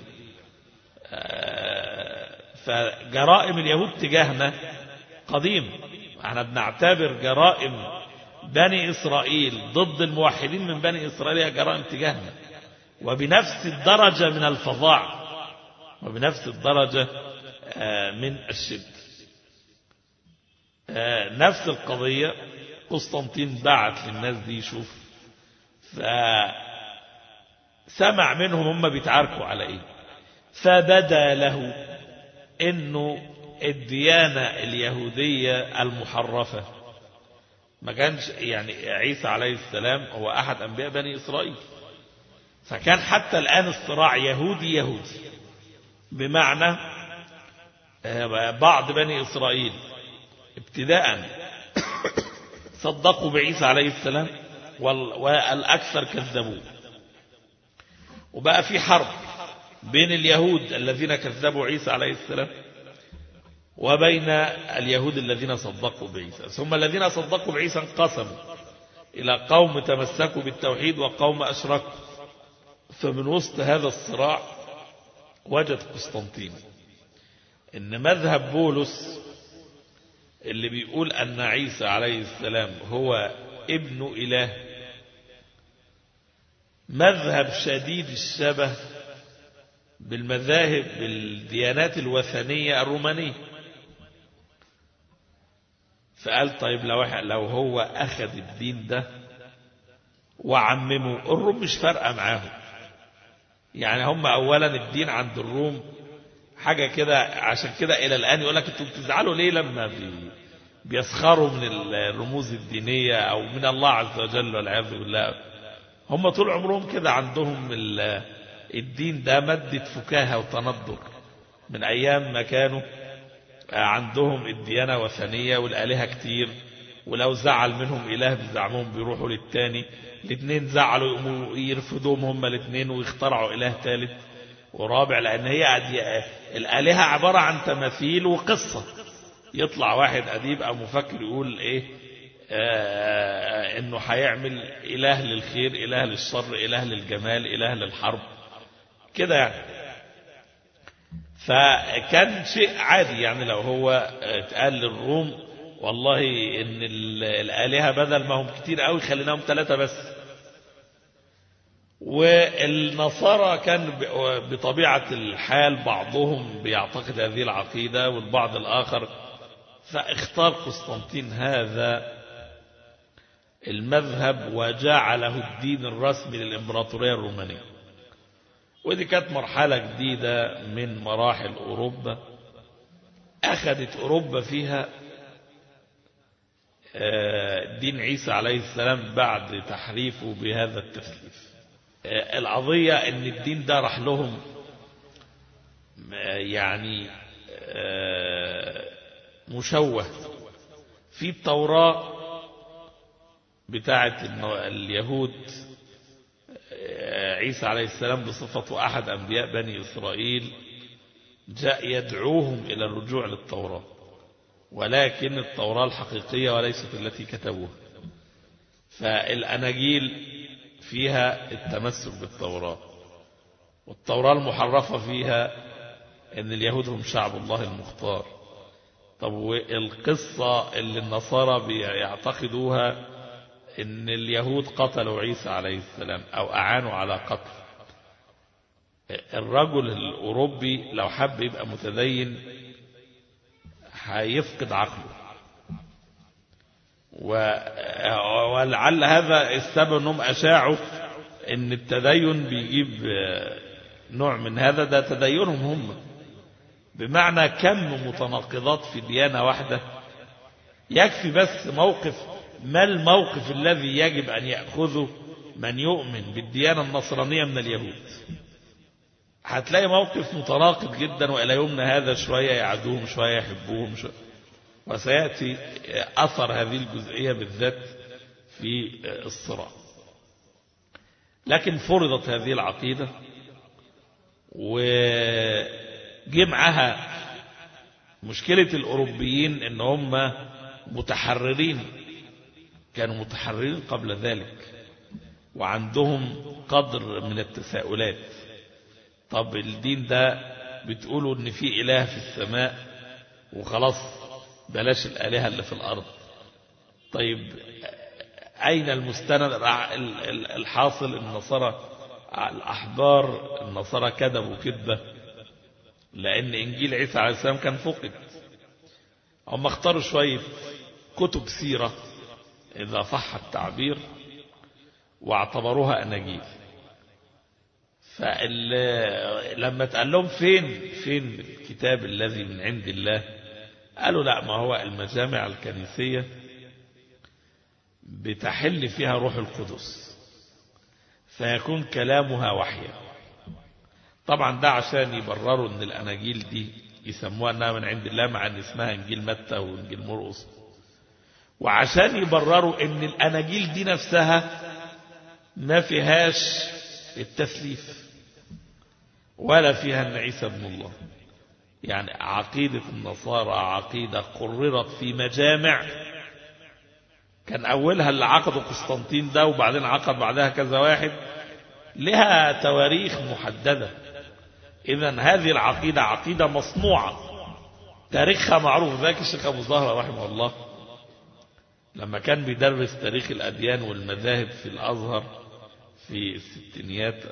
فجرائم اليهود تجاهنا قديم احنا بنعتبر جرائم بني إسرائيل ضد الموحدين من بني إسرائيل هي جرائم تجاهنا وبنفس الدرجة من الفظاع وبنفس الدرجة من الشد نفس القضية قسطنطين بعت للناس دي يشوف فسمع منهم هم بيتعاركوا على ايه فبدا له انه الديانة اليهودية المحرفة ما كانش يعني عيسى عليه السلام هو احد انبياء بني اسرائيل فكان حتى الان الصراع يهودي يهودي بمعنى بعض بني اسرائيل ابتداء صدقوا بعيسى عليه السلام والأكثر كذبوه وبقى في حرب بين اليهود الذين كذبوا عيسى عليه السلام وبين اليهود الذين صدقوا بعيسى ثم الذين صدقوا بعيسى انقسموا إلى قوم تمسكوا بالتوحيد وقوم أشركوا فمن وسط هذا الصراع وجد قسطنطين إن مذهب بولس اللي بيقول أن عيسى عليه السلام هو ابن إله مذهب شديد الشبه بالمذاهب بالديانات الوثنية الرومانية فقال طيب لو, لو هو أخذ الدين ده وعممه الروم مش فارقة معاهم يعني هم أولا الدين عند الروم حاجة كده عشان كده إلى الآن يقول لك انتوا بتزعلوا ليه لما بي بيسخروا من الرموز الدينية أو من الله عز وجل والعياذ بالله هم طول عمرهم كده عندهم الدين ده مادة فكاهة وتندر من أيام ما كانوا عندهم الديانة وثنية والآلهة كتير ولو زعل منهم إله بزعمهم بيروحوا للتاني الاثنين زعلوا يقوموا يرفضوهم هم الاثنين ويخترعوا إله ثالث ورابع لأن هي الآلهة عبارة عن تماثيل وقصة يطلع واحد أديب أو مفكر يقول إيه آه إنه هيعمل إله للخير إله للشر إله للجمال إله للحرب كده يعني فكان شيء عادي يعني لو هو اتقال للروم والله ان الآلهة بدل ما هم كتير قوي خليناهم ثلاثة بس والنصارى كان بطبيعة الحال بعضهم بيعتقد هذه العقيدة والبعض الآخر فاختار قسطنطين هذا المذهب وجعله الدين الرسمي للإمبراطورية الرومانية ودي كانت مرحلة جديدة من مراحل أوروبا أخذت أوروبا فيها دين عيسى عليه السلام بعد تحريفه بهذا التثليث القضية ان الدين ده راح لهم يعني مشوه في التوراة بتاعة اليهود عيسى عليه السلام بصفته أحد أنبياء بني إسرائيل جاء يدعوهم إلى الرجوع للتوراة ولكن التوراة الحقيقية وليست التي كتبوها فالأناجيل فيها التمسك بالتوراة والتوراة المحرفة فيها أن اليهود هم شعب الله المختار طب والقصة اللي النصارى بيعتقدوها ان اليهود قتلوا عيسى عليه السلام او اعانوا على قتل الرجل الاوروبي لو حب يبقى متدين هيفقد عقله ولعل هذا السبب انهم اشاعوا ان التدين بيجيب نوع من هذا ده تدينهم هم بمعنى كم متناقضات في ديانة واحدة يكفي بس موقف ما الموقف الذي يجب أن يأخذه من يؤمن بالديانة النصرانية من اليهود هتلاقي موقف متناقض جدا وإلى يومنا هذا شوية يعدوهم شوية يحبوهم شوية وسيأتي أثر هذه الجزئية بالذات في الصراع لكن فرضت هذه العقيدة وجمعها مشكلة الأوروبيين إن هم متحررين كانوا متحررين قبل ذلك وعندهم قدر من التساؤلات طب الدين ده بتقولوا ان في اله في السماء وخلاص بلاش الالهه اللي في الارض طيب اين المستند الحاصل النصارى الاحبار النصارى كذبوا كذبه لان انجيل عيسى عليه السلام كان فقد هم اختاروا شويه كتب سيره إذا صح التعبير واعتبروها أناجيل فلما تقال لهم فين فين الكتاب الذي من عند الله قالوا لا ما هو المجامع الكنيسية بتحل فيها روح القدس فيكون كلامها وحيا طبعا ده عشان يبرروا ان الاناجيل دي يسموها انها من عند الله مع ان اسمها انجيل متى وانجيل مرقس وعشان يبرروا ان الاناجيل دي نفسها ما فيهاش التثليث ولا فيها ان عيسى ابن الله يعني عقيدة النصارى عقيدة قررت في مجامع كان أولها اللي عقده قسطنطين ده وبعدين عقد بعدها كذا واحد لها تواريخ محددة إذا هذه العقيدة عقيدة مصنوعة تاريخها معروف ذاك الشيخ أبو زهرة رحمه الله لما كان بيدرس تاريخ الأديان والمذاهب في الأزهر في الستينيات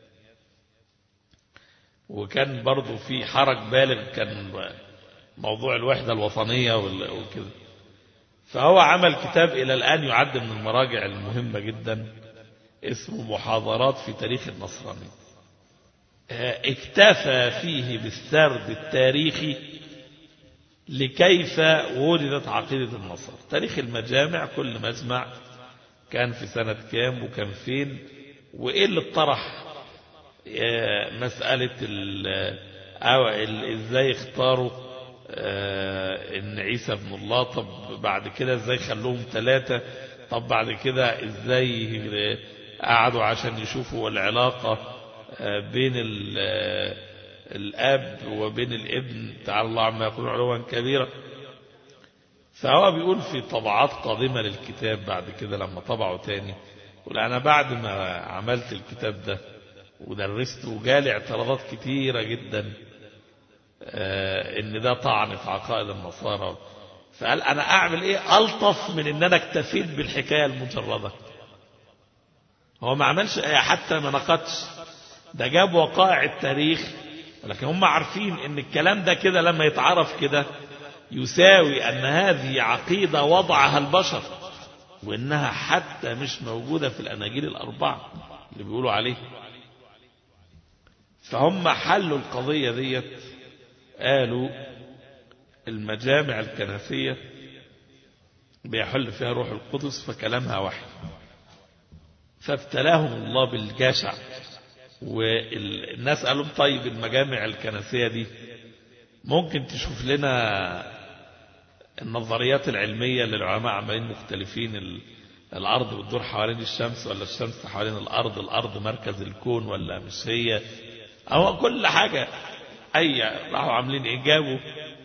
وكان برضو في حرج بالغ كان موضوع الوحدة الوطنية وكذا فهو عمل كتاب إلى الآن يعد من المراجع المهمة جدا اسمه محاضرات في تاريخ النصرانية اكتفى فيه بالسرد التاريخي لكيف وجدت عقيدة النصارى تاريخ المجامع كل مجمع كان في سنة كام وكان فين وإيه اللي اطرح آه، مسألة ال- أو ال- إزاي اختاروا آه، إن عيسى ابن الله طب بعد كده إزاي خلوهم ثلاثة طب بعد كده إزاي آه، قعدوا عشان يشوفوا العلاقة آه، بين ال- آه، الأب وبين الابن تعالى الله عما يقولون علوا كبيرا فهو بيقول في طبعات قادمة للكتاب بعد كده لما طبعه تاني يقول أنا بعد ما عملت الكتاب ده ودرسته وجالي اعتراضات كتيرة جدا آه، ان ده طعن في عقائد النصارى فقال انا اعمل ايه الطف من ان انا اكتفيت بالحكاية المجردة هو ما عملش ايه حتى ما نقدش ده جاب وقائع التاريخ لكن هم عارفين ان الكلام ده كده لما يتعرف كده يساوي ان هذه عقيدة وضعها البشر وانها حتى مش موجودة في الاناجيل الاربعة اللي بيقولوا عليه فهم حلوا القضية ديت قالوا المجامع الكنسية بيحل فيها روح القدس فكلامها وحي فابتلاهم الله بالجشع والناس قالوا طيب المجامع الكنسية دي ممكن تشوف لنا النظريات العلمية اللي العلماء عمالين مختلفين ال- الأرض بتدور حوالين الشمس ولا الشمس حوالين الأرض الأرض مركز الكون ولا مش هي أو كل حاجة أي راحوا عاملين إيه جابوا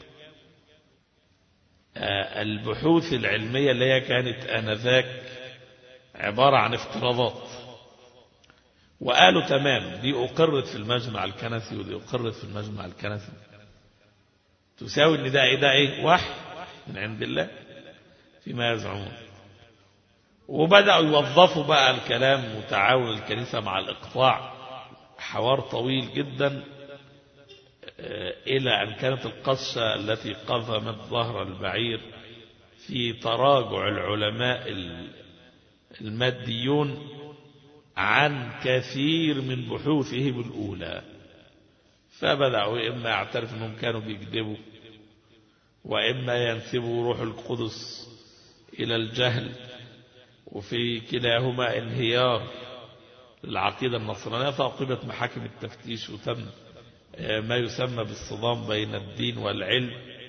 آه، البحوث العلمية اللي هي كانت آنذاك عبارة عن افتراضات وقالوا تمام دي أقرت في المجمع الكنسي ودي أقرت في المجمع الكنسي تساوي ان ده ايه ده ايه وحي من عند الله فيما يزعمون وبدأوا يوظفوا بقى الكلام وتعاون الكنيسة مع الإقطاع حوار طويل جدا آه، إلى أن كانت القشة التي قضمت ظهر البعير في تراجع العلماء ال- الماديون عن كثير من بحوثهم الأولى فبدأوا إما يعترف أنهم كانوا بيكذبوا وإما ينسبوا روح القدس إلى الجهل وفي كلاهما انهيار العقيدة النصرانية فأقيمت محاكم التفتيش وتم آه، ما يسمى بالصدام بين الدين والعلم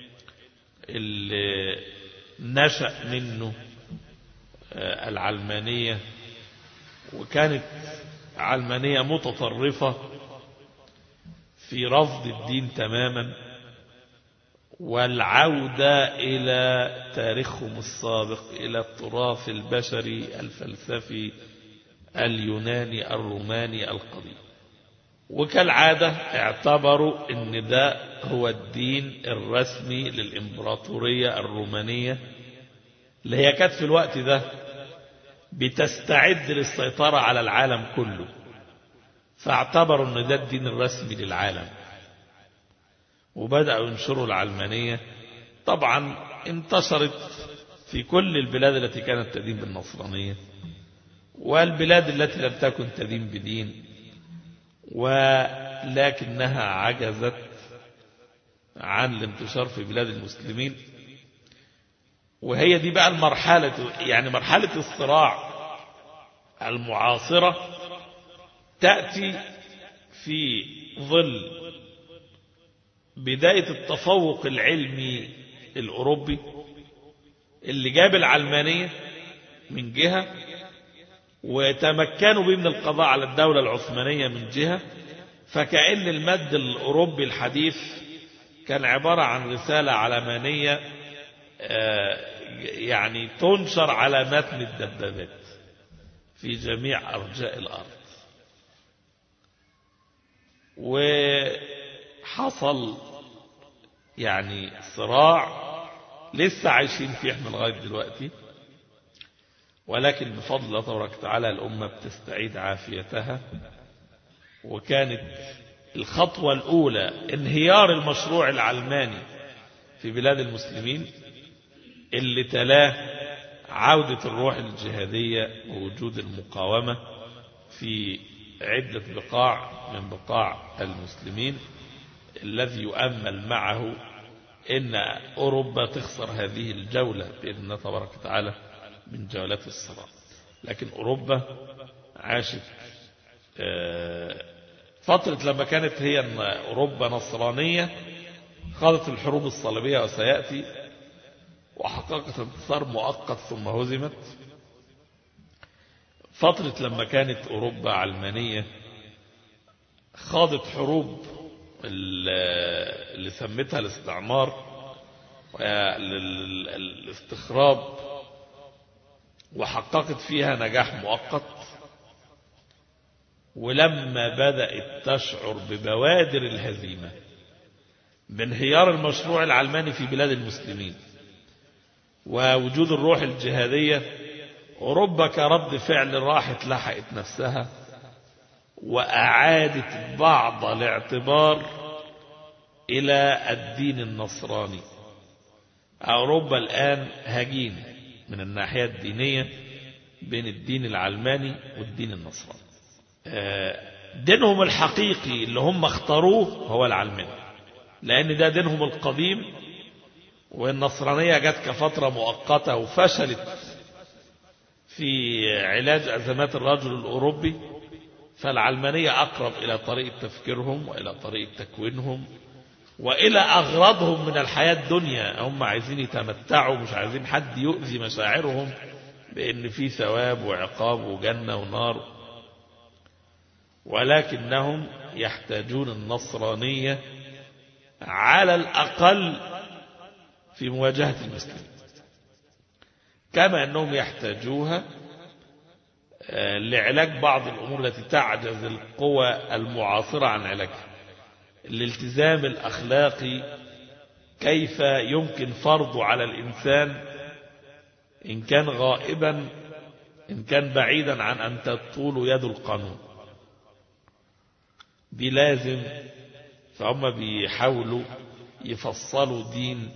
اللي نشأ منه آه، العلمانية وكانت علمانية متطرفة في رفض الدين تماما والعودة إلى تاريخهم السابق إلى التراث البشري الفلسفي اليوناني الروماني القديم وكالعادة اعتبروا ان ده هو الدين الرسمي للإمبراطورية الرومانية اللي هي كانت في الوقت ده بتستعد للسيطرة على العالم كله فاعتبروا ان ده الدين الرسمي للعالم وبدأوا ينشروا العلمانية طبعا انتشرت في كل البلاد التي كانت تدين بالنصرانية والبلاد التي لم تكن تدين بدين ولكنها عجزت عن الانتشار في بلاد المسلمين وهي دي بقى المرحلة يعني مرحلة الصراع المعاصرة تأتي في ظل بداية التفوق العلمي الأوروبي اللي جاب العلمانية من جهة وتمكنوا به من القضاء على الدولة العثمانية من جهة فكأن المد الأوروبي الحديث كان عبارة عن رسالة علمانية آه، يعني تنشر على متن الدبابات في جميع أرجاء الأرض وحصل يعني صراع لسه عايشين فيه احنا لغاية دلوقتي ولكن بفضل الله تبارك وتعالى الأمة بتستعيد عافيتها وكانت الخطوة الأولى انهيار المشروع العلماني في بلاد المسلمين اللي تلاه عودة الروح الجهادية ووجود المقاومة في عدة بقاع من بقاع المسلمين الذي يؤمل معه إن أوروبا تخسر هذه الجولة بإذن الله تبارك وتعالى من جولات الصراع لكن أوروبا عاشت فترة لما كانت هي أوروبا نصرانية خاضت الحروب الصليبية وسيأتي وحققت انتصار مؤقت ثم هزمت فترة لما كانت أوروبا علمانية خاضت حروب اللي سمتها الاستعمار الاستخراب وحققت فيها نجاح مؤقت ولما بدأت تشعر ببوادر الهزيمة بانهيار المشروع العلماني في بلاد المسلمين ووجود الروح الجهادية أوروبا كرد فعل راحت لحقت نفسها وأعادت بعض الاعتبار إلى الدين النصراني أوروبا الآن هجين من الناحية الدينية بين الدين العلماني والدين النصراني دينهم الحقيقي اللي هم اختاروه هو العلماني لأن ده دينهم القديم والنصرانية جت كفترة مؤقتة وفشلت في علاج أزمات الرجل الأوروبي فالعلمانية أقرب إلى طريقة تفكيرهم وإلى طريقة تكوينهم وإلى أغراضهم من الحياة الدنيا هم عايزين يتمتعوا مش عايزين حد يؤذي مشاعرهم بأن في ثواب وعقاب وجنة ونار ولكنهم يحتاجون النصرانية على الأقل في مواجهة المسلمين كما أنهم يحتاجوها لعلاج بعض الأمور التي تعجز القوى المعاصرة عن علاجها الالتزام الأخلاقي كيف يمكن فرضه على الإنسان إن كان غائبا إن كان بعيدا عن أن تطول يد القانون دي لازم فهم بيحاولوا يفصلوا دين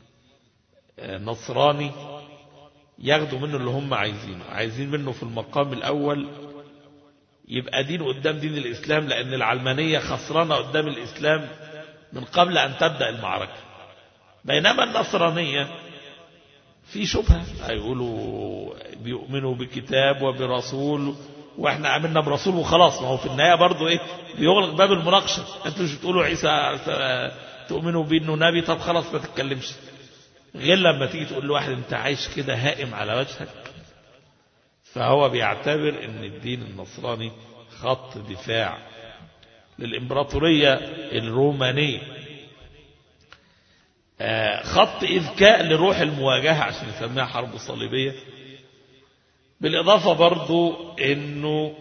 نصراني ياخدوا منه اللي هم عايزينه عايزين منه في المقام الأول يبقى دين قدام دين الإسلام لأن العلمانية خسرانة قدام الإسلام من قبل أن تبدأ المعركة بينما النصرانية في شبهة هيقولوا بيؤمنوا بكتاب وبرسول واحنا عملنا برسول وخلاص ما هو في النهاية برضو ايه بيغلق باب المناقشة انتوا مش بتقولوا عيسى تؤمنوا بيه انه نبي طب خلاص ما تتكلمش غير لما تيجي تقول لواحد انت عايش كده هائم على وجهك فهو بيعتبر ان الدين النصراني خط دفاع للإمبراطورية الرومانية خط إذكاء لروح المواجهة عشان يسميها حرب صليبية بالإضافة برضو أنه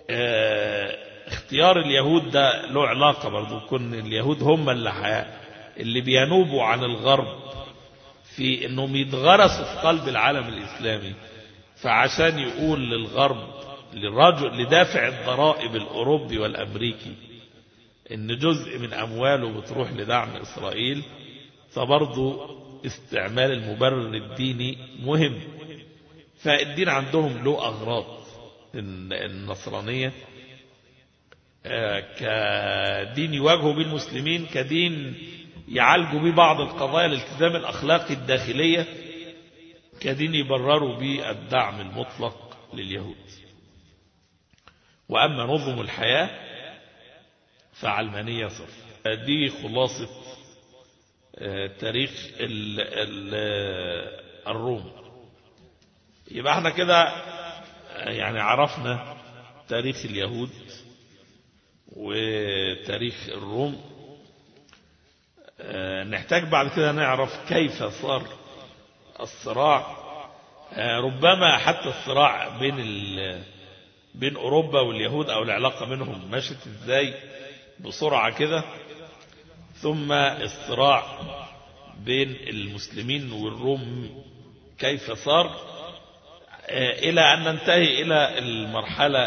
اختيار اليهود ده له علاقة برضو كون اليهود هم اللي, اللي بينوبوا عن الغرب في أنهم يتغرسوا في قلب العالم الإسلامي فعشان يقول للغرب للرجل لدافع الضرائب الأوروبي والأمريكي ان جزء من أمواله بتروح لدعم إسرائيل فبرضو استعمال المبرر الديني مهم فالدين عندهم له أغراض النصرانية كدين يواجهوا به المسلمين كدين يعالجوا به بعض القضايا الالتزام الأخلاقي الداخلية كدين يبرروا به الدعم المطلق لليهود وأما نظم الحياة فعلمانية صرف دي خلاصة تاريخ ال ال الروم يبقى احنا كده يعني عرفنا تاريخ اليهود وتاريخ الروم نحتاج بعد كده نعرف كيف صار الصراع ربما حتى الصراع بين بين أوروبا واليهود أو العلاقة منهم مشت إزاي بسرعة كده ثم الصراع بين المسلمين والروم كيف صار إلى أن ننتهي إلى المرحلة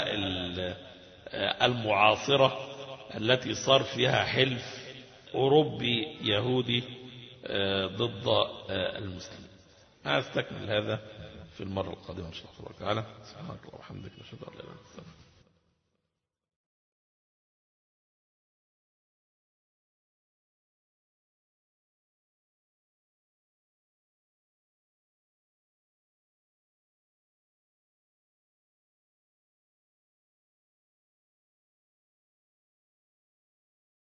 المعاصرة التي صار فيها حلف أوروبي يهودي ضد المسلمين أستكمل هذا في المرة القادمة إن شاء الله تعالى سبحانك اللهم وبحمدك نشهد أن لا إله إلا أنت